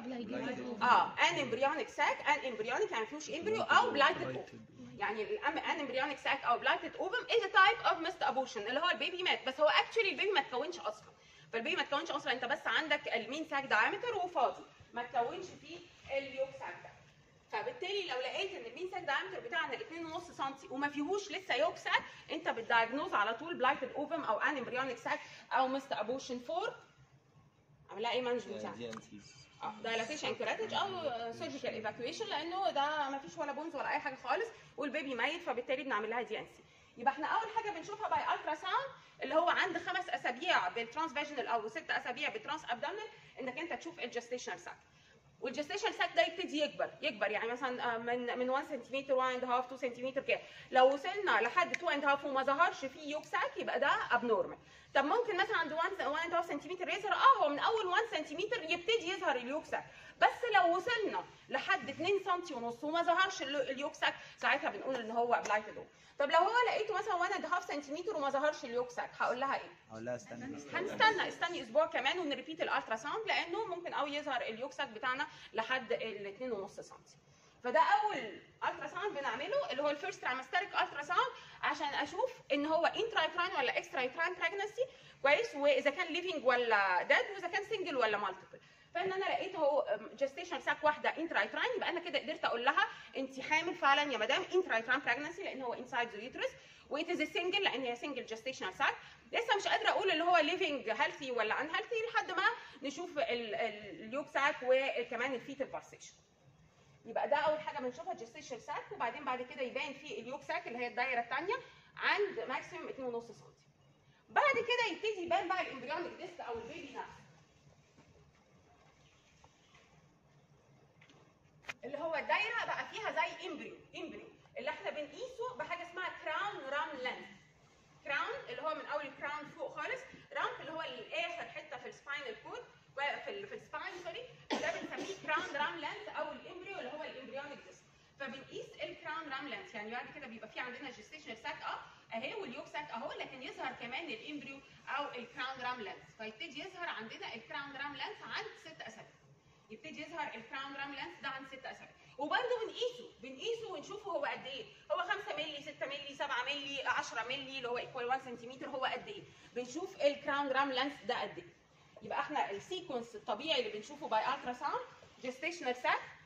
[SPEAKER 1] اه ان امبريونيك ساك ان امبريونيك يعني فيهوش امبريو او بلايتد اوفم يعني الام ان امبريونيك ساك او بلايتد اوفم از تايب اوف مست ابوشن اللي هو البيبي مات بس هو اكشولي البيبي ما تكونش اصلا فالبيبي ما تكونش اصلا انت بس عندك المين ساك دايمتر وفاضي ما تكونش فيه اليوك ساك ده فبالتالي لو لقيت ان المين ساك دايمتر بتاعنا 2.5 سم وما فيهوش لسه يوك ساك انت بتدايجنوز على طول بلايتد اوفم او ان امبريونيك ساك او مست ابوشن 4 عاملها ايه مانجمنت يعني
[SPEAKER 3] دي ان سيز
[SPEAKER 1] دايلاتيشن كراتج او سيرجيكال ايفاكويشن لانه ده ما فيش ولا بونز ولا اي حاجه خالص والبيبي ميت فبالتالي بنعمل لها دي ان سي يبقى احنا اول حاجه بنشوفها باي الترا ساوند اللي هو عند خمس اسابيع بالترانس فاجينال او ست اسابيع بالترانس ابدومينال انك انت تشوف الجستيشنال ساك والجستيشن ساك ده يبتدي يكبر يكبر يعني مثلا آه، من من 1 سنتيمتر 1 اند هاف 2 سنتيمتر كده لو وصلنا لحد 2 اند هاف وما ظهرش فيه يوك ساك يبقى ده ابنورمال طب ممكن مثلا عند 1 1 اند هاف سنتيمتر يظهر اه هو من اول 1 سنتيمتر يبتدي يظهر اليوك ساك بس لو وصلنا لحد 2 سم ونص وما ظهرش ال- اليوك ساك ساعتها بنقول ان هو بلايتد طب لو هو لقيته مثلا 1 اند هاف سنتيمتر وما ظهرش اليوك ساك هقول لها ايه؟
[SPEAKER 7] اقول لها استنى استنى
[SPEAKER 1] هنستنى استني اسبوع كمان ونريبيت الالترا ساوند لانه ممكن قوي يظهر اليوك ساك بتاعنا لحد ال 2.5 سم فده اول الترا ساوند بنعمله اللي هو الفيرست ترايمستريك الترا ساوند عشان اشوف ان هو انترايتران ولا اكسترايتران بريجنسي كويس واذا كان ليفنج ولا ديد واذا كان سنجل ولا مالتيبل فان انا لقيت اهو جستيشن ساك واحده انترايتران يبقى انا كده قدرت اقول لها انت حامل فعلا يا مدام انترايتران بريجنسي لان هو انسايد ذا يوترس وات از سنجل لان هي سنجل جستيشنال ساك لسه مش قادره اقول اللي هو ليفنج هيلثي ولا ان هيلثي لحد ما نشوف ال- ال- اليوك ساك وكمان الفيتال بارسيشن يبقى ده اول حاجه بنشوفها جستيشن ساك وبعدين بعد كده يبان في اليوك ساك اللي هي الدايره الثانيه عند ماكسيمم 2.5 سم بعد كده يبتدي يبان بقى الامبريونيك ديسك او البيبي نفسه اللي هو الدايره بقى فيها زي امبريو امبريو اللي احنا بنقيسه بحاجه اسمها كراون رام لينث كراون اللي هو من اول الكراون فوق خالص رامب اللي هو الاخر حته في السباينال كود في ال في السباين سوري ده بنسميه كراون رام لينث او الامبريو اللي هو الامبريونيك ديسك فبنقيس الكراون رام لينث يعني بعد كده بيبقى في عندنا جيستيشنال ساك اه اهي واليوك ساك اهو لكن يظهر كمان الامبريو او الكراون رام لينث فيبتدي يظهر عندنا الكراون رام لينث عند ست اسابيع يبتدي يظهر الكراون رام لينث ده عند ست اسابيع وبرده بنقيسه بنقيسه ونشوفه هو قد ايه هو 5 مللي 6 مللي 7 مللي 10 مللي اللي هو ايكوال 1 سنتيمتر هو قد ايه بنشوف الكراون رام لينث ده قد ايه يبقى احنا السيكونس الطبيعي اللي بنشوفه باي الترا ساوند جيستيشنال ساك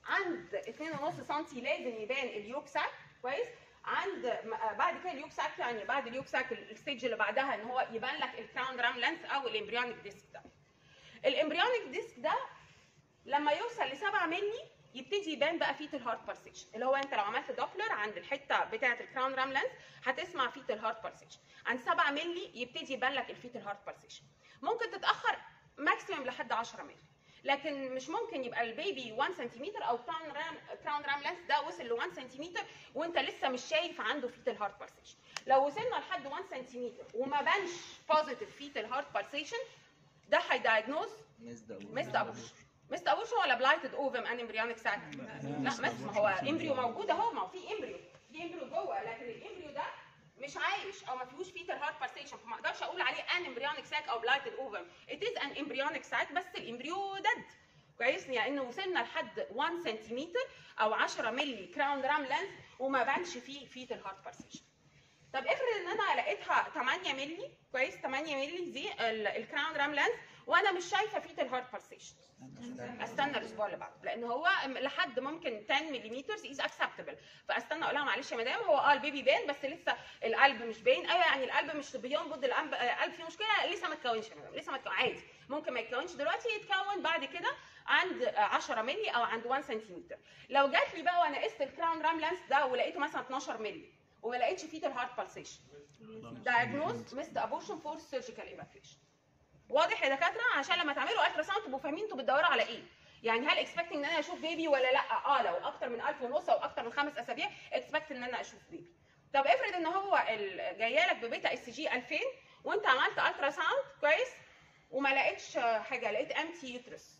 [SPEAKER 1] عند 2.5 سم لازم يبان اليوك ساك كويس عند م- بعد كده اليوك ساك يعني بعد اليوك ساك الستيج اللي بعدها ان هو يبان لك الكراون رام لينث او الامبريونيك ديسك ده الامبريونيك ديسك ده لما يوصل ل 7 مللي يبتدي يبان بقى فيت الهارت بارسيشن اللي هو انت لو عملت دوبلر عند الحته بتاعه الكراون رام لينث هتسمع فيت الهارت بارسيشن عند 7 مللي يبتدي يبان لك الفيت الهارت بارسيشن ممكن تتاخر ماكسيمم لحد 10 مللي لكن مش ممكن يبقى البيبي 1 سنتيمتر او كراون رام كراون رام لينث ده وصل ل 1 سنتيمتر وانت لسه مش شايف عنده فيت الهارت بارسيشن لو وصلنا لحد 1 سنتيمتر وما بانش بوزيتيف فيت الهارت بارسيشن ده هيدايجنوز مست ابوش مست ابوش ولا بلايتد اوفم ان امبريونيك ساك لا مست ما هو امبريو موجود اهو ما هو في امبريو في امبريو جوه لكن الامبريو ده مش عايش او ما فيهوش فيتال هارت بارسيشن فما اقدرش اقول عليه ان امبريونيك ساك او بلايتد اوفم ات از ان امبريونيك ساك بس الامبريو ديد كويس يعني انه وصلنا لحد 1 سنتيمتر او 10 مللي كراون رام لينث وما بانش فيه فيتال هارت بارسيشن طب افرض ان انا لقيتها 8 مللي كويس 8 مللي دي ال- الكراون رام لينث وانا مش شايفه فيتال هارت بارسيشن استنى الاسبوع اللي بعده لان هو لحد ممكن 10 ملم از اكسبتبل فاستنى اقول لها معلش يا مدام هو اه البيبي باين بس لسه القلب مش باين ايوه يعني القلب مش بينبض القلب القلب فيه مشكله لسه ما اتكونش يا مدام لسه ما اتكون عادي ممكن ما يتكونش دلوقتي يتكون بعد كده عند 10 مللي او عند 1 سنتيمتر لو جات لي بقى وانا قست الكراون رام لانس ده ولقيته مثلا 12 مللي وما لقيتش فيتال هارت بالسيشن diagnosed missed abortion for surgical evacuation واضح يا دكاتره عشان لما تعملوا الترا ساوند تبقوا فاهمين انتوا بتدوروا على ايه يعني هل اكسبكتنج ان انا اشوف بيبي ولا لا اه لو اكتر من 1000 ونص او اكتر من خمس اسابيع اكسبكت ان انا اشوف بيبي طب افرض ان هو ال- جايه لك ببيتا اس جي 2000 وانت عملت الترا ساوند كويس وما لقيتش حاجه لقيت امتي يوترس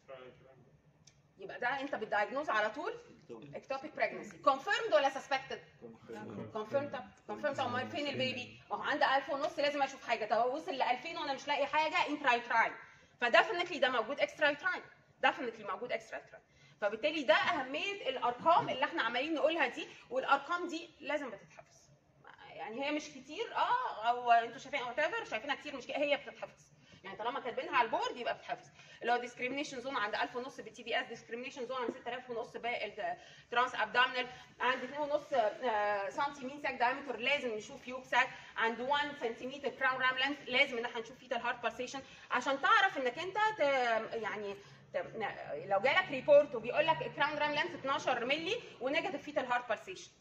[SPEAKER 1] يبقى ده انت بتدايجنوز على طول اكتوبيك بريجنسي كونفيرمد ولا سسبكتد كونفيرم طب كونفيرم طب امال فين البيبي؟ ما هو عنده 1000 ونص لازم اشوف حاجه طب هو وصل ل 2000 وانا مش لاقي حاجه انترا يوتراين فديفنتلي ده موجود اكسترا يوتراين ديفنتلي موجود اكسترا يوتراين فبالتالي ده اهميه الارقام اللي احنا عمالين نقولها دي والارقام دي لازم بتتحفظ يعني هي مش كتير اه او انتوا شايفين وات ايفر شايفينها كتير مش كده هي بتتحفظ يعني طالما كاتبينها على البورد يبقى بتتحفظ اللي هو ديسكريميشن زون عند 1000 ونص بالتي بي اس ديسكريميشن زون عند 6000 ونص بالترانس ابدومينال عند 2 ونص سنتي مين ساك دايمتر لازم نشوف يوك ساك عند 1 سنتيمتر كراون رام لينث لازم ان احنا نشوف فيتال هارت بالسيشن عشان تعرف انك انت ت... يعني ت- لو جالك ريبورت وبيقول لك الكراون رام لينث 12 مللي ونيجاتيف فيتال هارت بالسيشن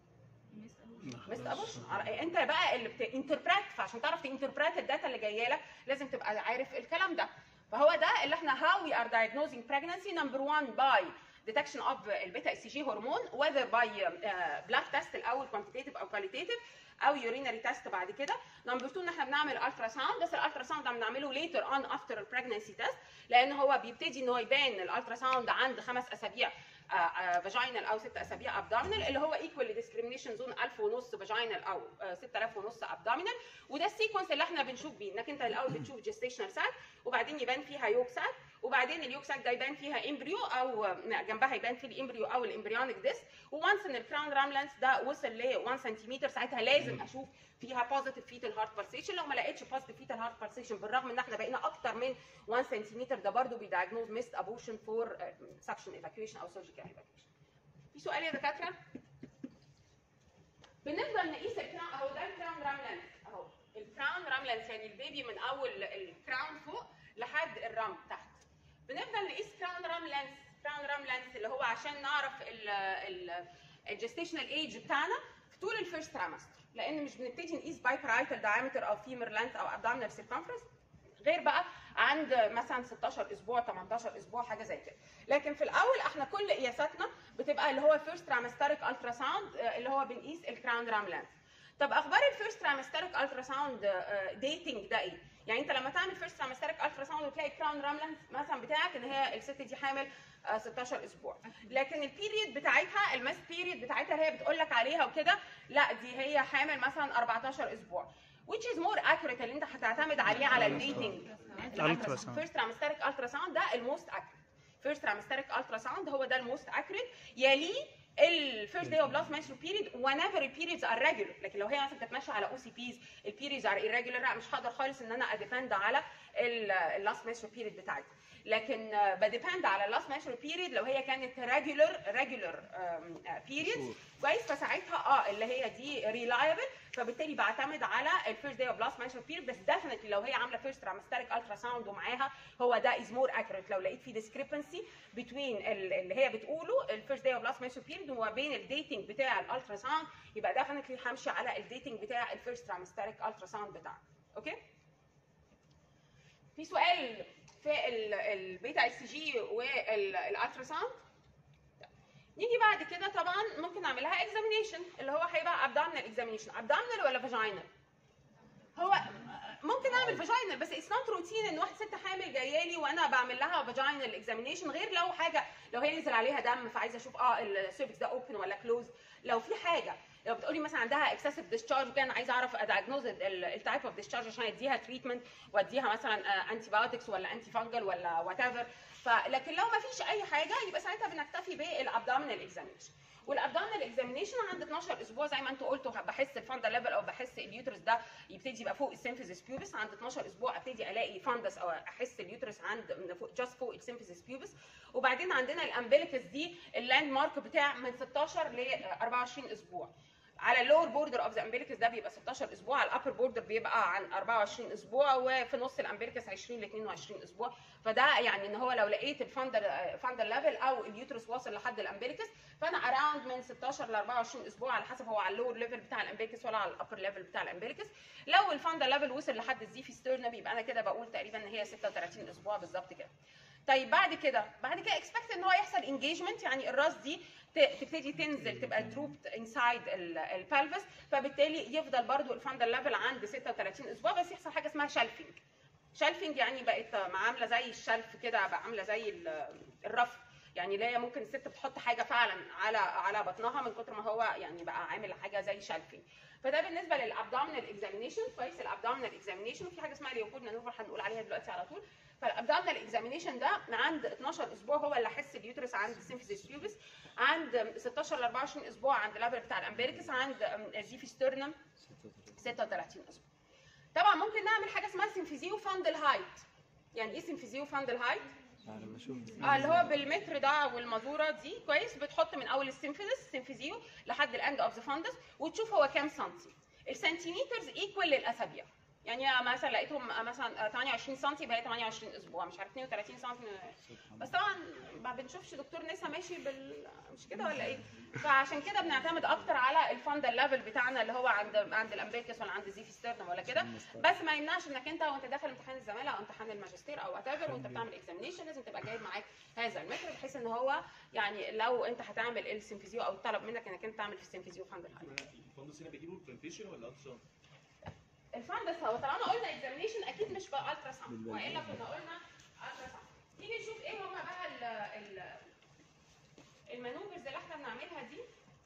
[SPEAKER 1] مست ابوش انت بقى اللي بتنتربريت فعشان تعرف تنتربريت الداتا اللي جايه لك لازم تبقى عارف الكلام ده فهو ده اللي احنا how we are diagnosing pregnancy number one by detection of البيتا اس جي هرمون whether by uh, blood test الاول quantitative او qualitative او urinary test بعد كده نمبر 2 ان احنا بنعمل الترا ساوند بس الالترا ساوند ده بنعمله later on after البريجنسي تيست لان هو بيبتدي ان هو يبان الالترا ساوند عند خمس اسابيع فاجينال او ست اسابيع ابدومينال اللي هو ايكوال ديسكريميشن زون 1000 ونص فاجينال او آه، 6000 ونص ابدومينال وده السيكونس اللي احنا بنشوف بيه انك انت الاول بتشوف جيستيشنال ساك وبعدين يبان فيها يوك ساك وبعدين اليوك ساك ده يبان فيها امبريو او آه، جنبها يبان فيه الامبريو او الامبريونيك ديسك وانس ان الكراون رام لانس ده وصل ل 1 سنتيمتر ساعتها لازم اشوف فيها بوزيتيف فيتال هارت بالسيشن لو ما لقيتش بوزيتيف فيتال هارت بالسيشن بالرغم ان احنا بقينا اكتر من 1 سنتيمتر ده برضه بيدايجنوز ميست ابوشن فور سكشن ايفاكيويشن او سيرجيكال ايفاكيويشن في سؤال يا دكاتره بنفضل نقيس الكراون اهو ده الكراون رام لانس اهو الكراون رام لانس يعني البيبي من اول الكراون فوق لحد الرام تحت بنفضل نقيس كراون رام لانس كراون رام لانس اللي هو عشان نعرف الجستيشنال ايج بتاعنا في طول الفيرست ترامستر لان مش بنبتدي نقيس باي برايتال دايمتر او فيمر لانس او ابدومينال سيركمفرنس غير بقى عند مثلا 16 اسبوع 18 اسبوع حاجه زي كده لكن في الاول احنا كل قياساتنا بتبقى اللي هو فيرست ترامستريك الترا ساوند اللي هو بنقيس الكراون رام لانس طب اخبار الفيرست ترامستريك الترا ساوند ديتنج ده ايه يعني انت لما تعمل فيرست ترامستريك الترا ساوند وتلاقي الكراون رام لانس مثلا بتاعك ان هي الست دي حامل آه، 16 اسبوع لكن البيريد بتاعتها الماس بيريد بتاعتها اللي هي بتقول لك عليها وكده لا دي هي حامل مثلا 14 اسبوع which is more accurate اللي انت هتعتمد عليه على الديتنج
[SPEAKER 2] Ultrasound.
[SPEAKER 1] فيرست ترامستريك الترا ساوند ده الموست accurate فيرست ترامستريك الترا ساوند هو ده الموست accurate يليه الفيرست داي اوف لاست menstrual بيريد whenever البيريدز ار regular لكن لو هي مثلا كانت ماشيه على او سي بيز البيريدز ار irregular لا مش هقدر خالص ان انا اديبند على اللاست menstrual بيريد بتاعتي لكن بديبند على اللاست menstrual بيريد لو هي كانت regular regular بيريدز كويس فساعتها اه اللي هي دي ريلايبل فبالتالي بعتمد على الفيرست داي اوف لاست menstrual بيريد بس ديفنتلي لو هي عامله فيرست ترامستريك الترا ساوند ومعاها هو ده از مور اكيوريت لو لقيت في discrepancy بتوين اللي هي بتقوله الفيرست داي اوف لاست menstrual بيريد وما بين الديتنج بتاع الالترا ساوند يبقى ديفنتلي همشي على الديتنج بتاع الفيرست ترامستريك الترا ساوند بتاعها اوكي في سؤال في ال- البيتا اس جي والالترا ساوند نيجي بعد كده طبعا ممكن اعملها اكزامينيشن اللي هو هيبقى ابدومينال اكزامينيشن ابدومينال ولا فاجينال هو ممكن اعمل فاجينال بس اتس نوت روتين ان واحده ست حامل جايه لي وانا بعمل لها فاجينال اكزامينيشن غير لو حاجه لو هي نزل عليها دم فعايزه اشوف اه السيرفكس ده اوبن ولا كلوز لو في حاجه لو بتقولي مثلا عندها اكسسيف ديسشارج كان عايزه اعرف ادايجنوز التايب اوف ديسشارج عشان اديها تريتمنت واديها مثلا انتي بايوتكس ولا انتي فانجل ولا وات ايفر فلكن لو ما فيش اي حاجه يبقى ساعتها بنكتفي بالابدومينال اكزامينشن والابدومينال اكزامينشن عند 12 اسبوع زي ما انتوا قلتوا بحس الفاندا ليفل او بحس اليوترس ده يبتدي يبقى فوق السيمفيزيس بيوبس عند 12 اسبوع ابتدي الاقي فاندس او احس اليوترس عند من فوق جاست فوق السيمفيزيس بيوبس وبعدين عندنا الامبليكس دي اللاند مارك بتاع من 16 ل 24 اسبوع على اللور بوردر اوف ذا امبليكس ده بيبقى 16 اسبوع على الابر بوردر بيبقى عن 24 اسبوع وفي نص الامبليكس 20 ل 22 اسبوع فده يعني ان هو لو لقيت الفاندر فاندر ليفل او اليوترس واصل لحد الامبليكس فانا اراوند من 16 ل 24 اسبوع على حسب هو على اللور ليفل بتاع الامبليكس ولا على الابر ليفل بتاع الامبليكس لو الفاندر ليفل وصل لحد الزيفي ستيرنم يبقى انا كده بقول تقريبا ان هي 36 اسبوع بالظبط كده طيب بعد كده بعد كده اكسبكت ان هو يحصل انجيجمنت يعني الراس دي ت- تبتدي تنزل تبقى دروبت انسايد البلفس فبالتالي يفضل برضو الفاندر ليفل عند 36 اسبوع بس يحصل حاجه اسمها شلفنج شلفنج يعني بقت عامله زي الشلف كده بقى عامله زي ال- الرف يعني اللي هي ممكن الست بتحط حاجه فعلا على على بطنها من كتر ما هو يعني بقى عامل حاجه زي شلفنج فده بالنسبه للابدومينال اكزامينيشن كويس الابدومينال اكزامينيشن وفي حاجه اسمها ليوكود مانوفر هنقول عليها دلوقتي على طول فالابدومينال اكزامينيشن ده عند 12 اسبوع هو اللي احس اليوترس عند السيمفيزيس بيوبس عند 16 ل 24 اسبوع عند الليفل بتاع الامبيريكس عند الزيفي ستيرنم 36 اسبوع طبعا ممكن نعمل حاجه اسمها سيمفيزيو فاندل هايت يعني ايه سيمفيزيو فاندل هايت
[SPEAKER 2] يعني لما اشوف
[SPEAKER 1] اه اللي هو بالمتر ده والمزوره دي كويس بتحط من اول السيمفيزيس السيمفيزيو لحد الاند اوف ذا فاندس وتشوف هو كام سنتي السنتيمترز ايكوال للاسابيع يعني مثلا لقيتهم مثلا 28 سم يبقى هي 28 اسبوع مش عارف 32 سم بس طبعا ما بنشوفش دكتور نسا ماشي بال مش كده ولا ايه فعشان كده بنعتمد اكتر على الفاندل ليفل بتاعنا اللي هو عند عند الامبيركس ولا عند الزيفي ستيرنم ولا كده بس ما يمنعش انك انت وانت داخل امتحان الزماله او امتحان الماجستير او وات ايفر وانت بتعمل اكزامينيشن لازم تبقى جايب معاك هذا المتر بحيث ان هو يعني لو انت هتعمل السيمفيزيو او طلب منك انك انت تعمل في السيمفيزيو فاندل هايت
[SPEAKER 5] الفندس هنا بيجيبوا البرنتيشن ولا الترا
[SPEAKER 1] الفاندس هو طالما قلنا اكزامينيشن اكيد مش بقى الترا ساوند والا كنا قلنا الترا ساوند نيجي نشوف ايه هما بقى ال ال المانوفرز اللي احنا بنعملها دي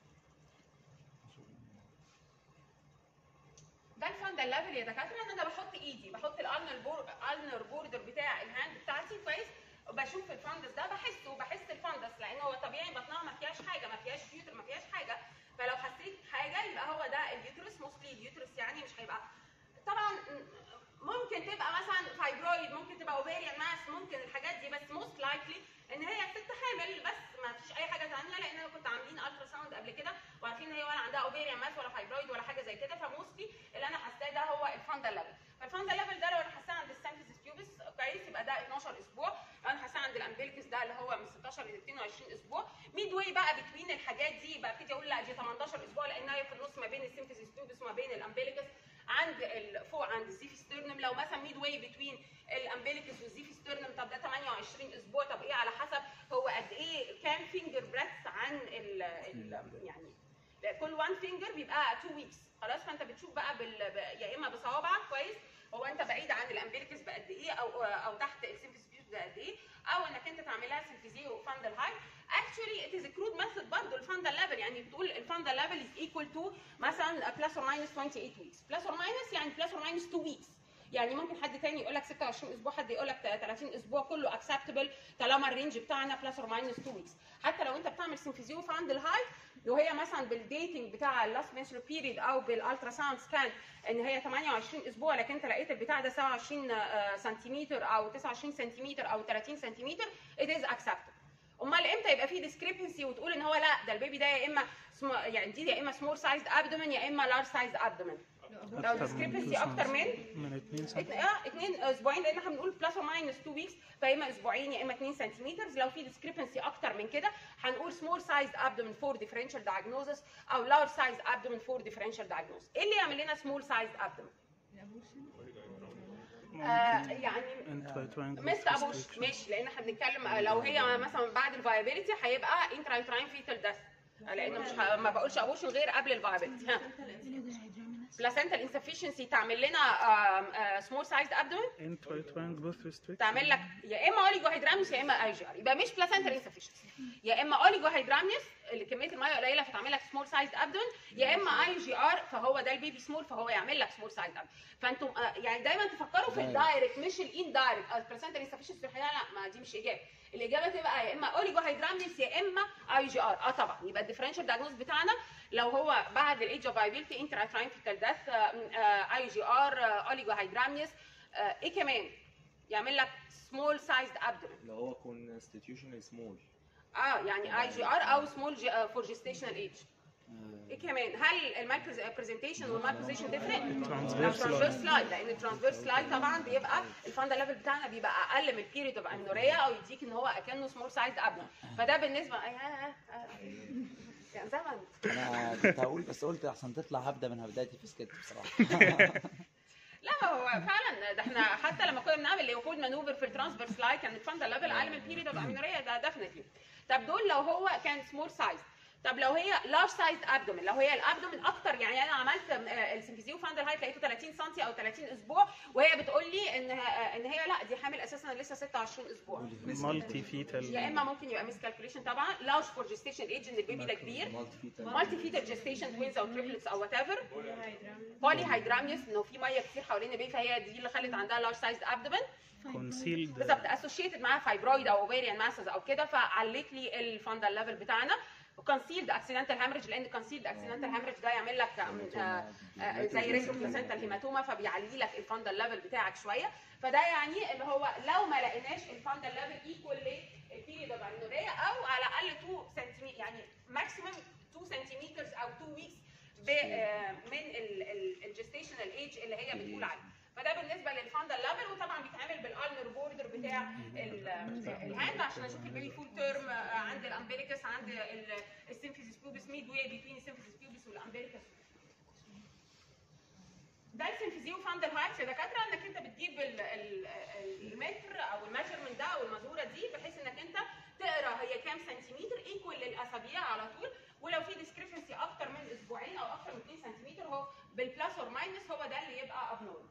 [SPEAKER 1] ده الفاندل ليفل يا دكاتره ان انا بحط ايدي بحط الالنر بور الالنر بوردر بتاع الهاند بتاعتي كويس وبشوف الفاندس ده بحسه بحس الفاندس لان هو طبيعي بطنها ما فيهاش حاجه ما فيهاش فيوتر ما فيهاش حاجه فلو حسيت حاجه يبقى هو ده اليوترس موستلي اليوترس يعني مش هيبقى طبعا ممكن تبقى مثلا فايبرويد ممكن تبقى اوفيريان ماس ممكن الحاجات دي بس موست لايكلي ان هي ست حامل بس ما فيش اي حاجه ثانيه لان انا كنت عاملين الترا ساوند قبل كده وعارفين ان هي ولا عندها اوفيريان ماس ولا فايبرويد ولا حاجه زي كده فموستلي اللي انا حاساه ده هو الفاندا ليفل فالفاندا ليفل ده لو انا حاساه عند السامفيس تيوبس كويس يبقى ده 12 اسبوع لو انا حاساه عند الامبليكس ده اللي هو من 16 ل 22 اسبوع ميد واي بقى بتوين الحاجات دي يبقى ابتدي اقول لا دي 18 اسبوع لان هي في النص ما بين السيمفيس تيوبس وما بين الامبليكس عند ال- فوق عند الزيفي ستيرنم لو مثلا ميد واي بتوين الامبليكس والزيفي ستيرنم طب ده 28 اسبوع طب ايه على حسب هو قد ايه كام فينجر بريث عن ال ال يعني كل وان فينجر بيبقى 2 ويكس خلاص فانت بتشوف بقى بال... ب- يا اما بصوابعك كويس هو انت بعيد عن الامبليكس بقد ايه او او تحت السيمفيس بيوت بقد ايه او انك انت تعملها سيمفيزيو فاندل هاي actually it is a crude method برضه الفاندل ليفل يعني بتقول الفاندل ليفل is equal to مثلا plus or minus 28 weeks plus or minus يعني plus or minus 2 weeks يعني ممكن حد تاني يقول لك 26 اسبوع حد يقول لك 30 اسبوع كله اكسبتبل طالما الرينج بتاعنا بلس اور ماينس 2 ويكس حتى لو انت بتعمل سيمفيزيو في عند الهاي وهي مثلا بالديتنج بتاع اللاست منسترال بيريد او بالالترا ساوند سكان ان هي 28 اسبوع لكن انت لقيت البتاع ده 27 آه، سنتيمتر او 29 سنتيمتر او 30 سنتيمتر it is acceptable امال امتى يبقى في ديسكريبنسي وتقول ان هو لا ده البيبي ده يا اما سم... يعني دي يا اما سمول سايز ابدومن يا اما لارج سايز ابدومن لو
[SPEAKER 2] أكتر من
[SPEAKER 1] ديسكريبنسي
[SPEAKER 2] two
[SPEAKER 1] اكتر
[SPEAKER 2] months.
[SPEAKER 1] من
[SPEAKER 2] من 2 سم
[SPEAKER 1] ات- اه اتنين اسبوعين لان احنا بنقول بلس اور ماينس 2 ويكس فيا اما اسبوعين يا اما 2 سنتيمتر لو في ديسكريبنسي اكتر من كده هنقول سمول سايز ابدومن فور ديفرنشال دايجنوزس او لارج سايز ابدومن فور ديفرنشال دايجنوزس ايه اللي يعمل لنا سمول سايز ابدومن آه يعني
[SPEAKER 2] انترايتراين
[SPEAKER 1] مست ابوش ماشي لان احنا بنتكلم لو هي مثلا بعد الفايبيليتي هيبقى انترايتراين فيتال ديث لان مش ه... ما بقولش ابوشن غير قبل الفايبيليتي ها بلاسنتال انسفشنسي تعمل لنا سمول سايز ابدومن
[SPEAKER 2] انترايتراين جروث ريستريكشن
[SPEAKER 1] تعمل لك يا اما اوليجو هيدراميوس يا اما اي جي ار يبقى مش بلاسنتال انسفشنسي يا اما اوليجو هيدراميوس اللي كميه الميه قليله فتعمل لك سمول سايز ابدومن يا اما اي جي ار فهو ده البيبي سمول فهو يعمل لك سمول سايز ابدومن فانتم آه، يعني دايما تفكروا في الدايركت مش الان دايركت البلاسنتال انسفشنسي في الحقيقه لا ما دي مش اجابه الاجابه تبقى يا اما اوليجو هيدراميوس يا اما اي جي ار اه طبعا يبقى الديفرنشال دايجنوز بتاعنا لو هو بعد الايدج اوف فايبيلتي انتراتراين فيتال ديث اي جي ار اوليجو هيدراميوس ايه كمان يعمل لك سمول سايزد ابدومن
[SPEAKER 3] اللي هو constitutional small
[SPEAKER 1] اه يعني اي جي ار او سمول فور جيستيشنال ايج ايه كمان هل المايك برزنتيشن والمايك بوزيشن ديفرنت
[SPEAKER 2] Transverse
[SPEAKER 1] ترانسفيرس سلايد لان الترانسفيرس سلايد طبعا بيبقى الفاندا ليفل بتاعنا بيبقى اقل من البيريد اوف امنوريا او يديك ان هو اكنه سمول سايز ابنا فده بالنسبه آه، آه، آه. كان زمن
[SPEAKER 7] انا كنت هقول بس قلت احسن تطلع هبدا من بدايتي في سكت بصراحه
[SPEAKER 1] لا هو فعلا ده احنا حتى لما كنا بنعمل ليوبولد مانوفر في الترانسفيرس لاين كان الفاندا ليفل اقل من البيريد اوف امينوريا ده ديفنتلي طب دول لو هو كان سمول سايز طب لو هي لارج سايز ابدومن لو هي الابدومن اكتر يعني انا عملت السمفيزيو فاندل هايت لقيته 30 سم او 30 اسبوع وهي بتقول لي ان ان هي لا دي حامل اساسا لسه 26 اسبوع
[SPEAKER 2] مالتي فيتال
[SPEAKER 1] يا اما ممكن يبقى ميس كالكوليشن طبعا لارج فور جيستيشن ايج ان البيبي ده كبير مالتي فيتال جيستيشن توينز او تريبلتس او وات ايفر بولي هيدراميوس انه في ميه كتير حوالين البيبي فهي دي اللي خلت عندها لارج سايز ابدومن
[SPEAKER 2] كونسيلد
[SPEAKER 1] بالظبط اسوشيتد معاها فايبرويد او اوفيريان ماسز او كده فعلت لي الفاندال ليفل بتاعنا وكونسيلد اكسيدنتال هامرج لان كونسيلد اكسيدنتال هامرج ده يعمل لك آم، آه، آه، زي ريترو بلاسنتال هيماتوما فبيعلي لك الفاندال ليفل بتاعك شويه فده يعني اللي هو لو ما لقيناش الفاندال ليفل ايكوال للبيريد اوف امينوريا او على الاقل 2 سنتيمتر يعني ماكسيمم 2 سنتيمتر او 2 ويكس من الجستيشنال ايج اللي هي بتقول عليه فده بالنسبه للفاندال ليفل وطبعا بيتعمل بالالنر بوردر بتاع ال- الهاند عشان اشوف البيبي فول تيرم عند الامبيريكس عند السيمفيزيس بيوبس ميد واي بين السيمفيزيس بيوبس والامبيريكس ده السيمفيزيو فاندل هايتس يا دكاتره انك انت بتجيب ال- ال- المتر او الميجرمنت ده او المازوره دي بحيث انك انت تقرا هي كام سنتيمتر ايكوال للاسابيع على طول ولو في ديسكريبنسي اكتر من اسبوعين او اكتر من 2 سنتيمتر هو بالبلس اور ماينس هو ده اللي يبقى ابنورمال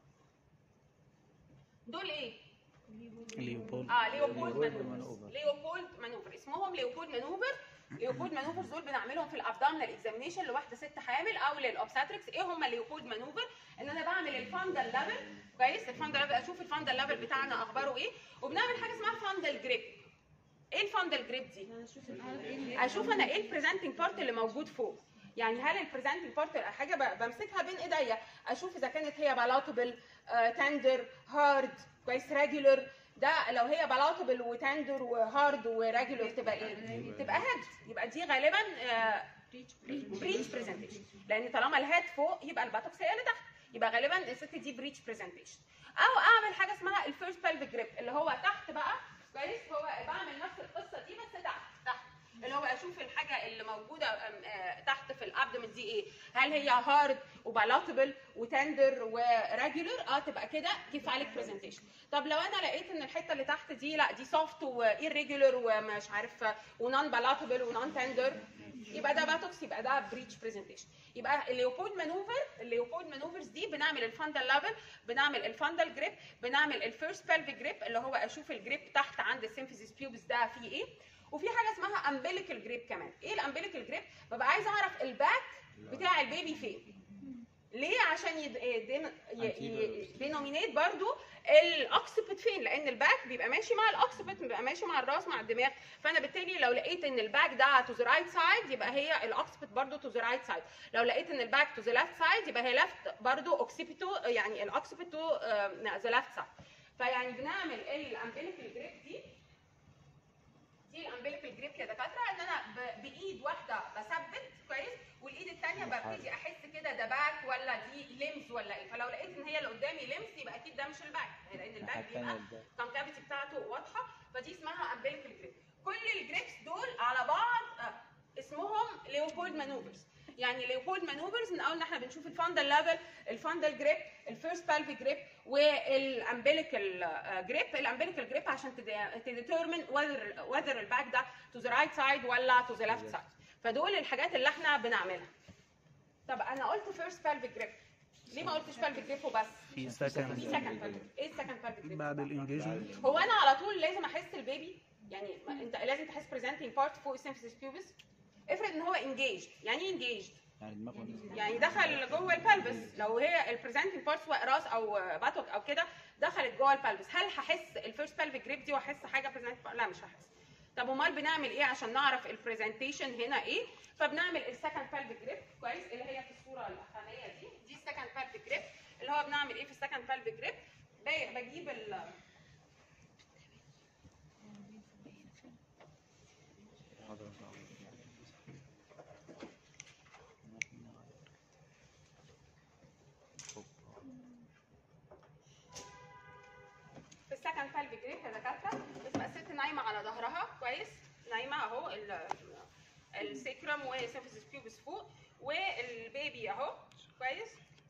[SPEAKER 1] دول ايه؟
[SPEAKER 2] ليوبولد
[SPEAKER 1] اه ليوبولد
[SPEAKER 7] ليوبولد
[SPEAKER 1] مانوفر
[SPEAKER 7] مانوفر.
[SPEAKER 1] ليوبولد مانوفر اسمهم ليوبولد مانوفر ليوبولد مانوفر دول بنعملهم في الابدومينال اكزامينيشن لواحده ست حامل او للاوبستريكس ايه هم الليوبولد مانوفر ان انا بعمل الفاندل ليفل كويس الفاندل ليفل اشوف الفاندل ليفل بتاعنا اخباره ايه وبنعمل حاجه اسمها فاندل جريب ايه الفاندل جريب دي اشوف انا ايه البريزنتنج بارت اللي موجود فوق يعني هل البريزنتنج بارت حاجه ب- بمسكها بين ايديا اشوف اذا كانت هي بالاتبل تندر هارد كويس ريجولر ده لو هي بالاتبل وتندر وهارد وريجولر تبقى ايه؟ تبقى هيد يبقى دي غالبا بريتش برزنتيشن لان طالما الهيد فوق يبقى الباتوكس هي اللي تحت يبقى غالبا الست دي بريتش برزنتيشن او اعمل حاجه اسمها الفيرست بلفيك جريب اللي هو تحت بقى كويس هو بعمل نفس القصه دي بس تحت تحت اللي هو اشوف الحاجه اللي موجوده أم، آه، تحت في الابدومن دي ايه هل هي هارد وبالاتبل وتندر وريجولر اه تبقى كده كيفاليك برزنتيشن طب لو انا لقيت ان الحته اللي تحت دي لا دي سوفت وايريجولر ومش عارف ونون بالاتبل ونون تندر يبقى ده باتوكس يبقى ده بريتش برزنتيشن يبقى الليوبولد مانوفر الليوبولد مانوفرز دي بنعمل الفاندل ليفل بنعمل الفاندل جريب بنعمل الفيرست بلفيك جريب اللي هو اشوف الجريب تحت عند السيمفيزيس بيوبس ده فيه ايه وفي حاجه اسمها امبليكال جريب كمان ايه الامبليكال جريب ببقى عايزه اعرف الباك بتاع البيبي فين ليه عشان يد... يدين...
[SPEAKER 7] Anterior.
[SPEAKER 1] دينومينيت برضو الاوكسبت فين لان الباك بيبقى ماشي مع الاوكسبت بيبقى ماشي مع الراس مع الدماغ فانا بالتالي لو لقيت ان الباك ده تو ذا رايت سايد يبقى هي الاوكسبت برضو تو ذا رايت سايد لو لقيت ان الباك تو ذا ليفت سايد يبقى هي ليفت برضو اوكسيبيتو يعني الاوكسبت تو ذا ليفت سايد فيعني بنعمل الامبليكال جريب دي دي الامبليكال جريب يا دكاتره ان انا ب- بايد واحده بثبت كويس والايد الثانيه ببتدي احس كده ده باك ولا دي ليمز ولا ايه فلو لقيت ان هي اللي قدامي ليمز يبقى اكيد ده مش الباك لان الباك
[SPEAKER 7] الناحية
[SPEAKER 1] بيبقى
[SPEAKER 7] التانية ده
[SPEAKER 1] الكونكافيتي بتاعته واضحه فدي اسمها امبليكال جريب كل الجريبس دول على بعض آه، اسمهم ليوبولد مانوفرز يعني ليوبولد مانوفرز من اول ما احنا بنشوف الفاندل ليفل الفاندل جريب الفيرست بالفي جريب والامبليكال جريب الامبليكال جريب عشان تديترمن whether whether الباك ده تو ذا رايت سايد ولا تو ذا ليفت سايد فدول الحاجات اللي احنا بنعملها طب انا قلت فيرست بالفي جريب ليه ما قلتش بالفي جريب وبس
[SPEAKER 2] في
[SPEAKER 1] في
[SPEAKER 2] سكند
[SPEAKER 1] سكند بالفي ايه السكند بالفي جريب
[SPEAKER 2] بعد الانجيجمنت
[SPEAKER 1] هو انا على طول لازم احس البيبي يعني ما انت لازم تحس بريزنتنج بارت فوق السيمفيسيس بيوبس افرض ان هو انجيجد يعني ايه انجيجد
[SPEAKER 7] يعني دماغه نزل.
[SPEAKER 1] يعني دخل جوه البلبس لو هي البريزنتنج بارت سواء راس او باتوك او كده دخلت جوه البلبس هل هحس الفيرست بلفيك جريب دي واحس حاجه بريزنتنج لا مش هحس طب امال بنعمل ايه عشان نعرف البرزنتيشن هنا ايه فبنعمل السكند بلفيك جريب كويس اللي هي في الصوره الاخرانيه دي دي السكند بلفيك جريب اللي هو بنعمل ايه في السكند بلفيك جريب بجيب ال في السكند بلفيك جريب يا دكاتره بتبقى الست نايمه على ظهرها كويس نايمه اهو ال- السيكرم وسيمفيسيس بيوبس فوق والبيبي اهو كويس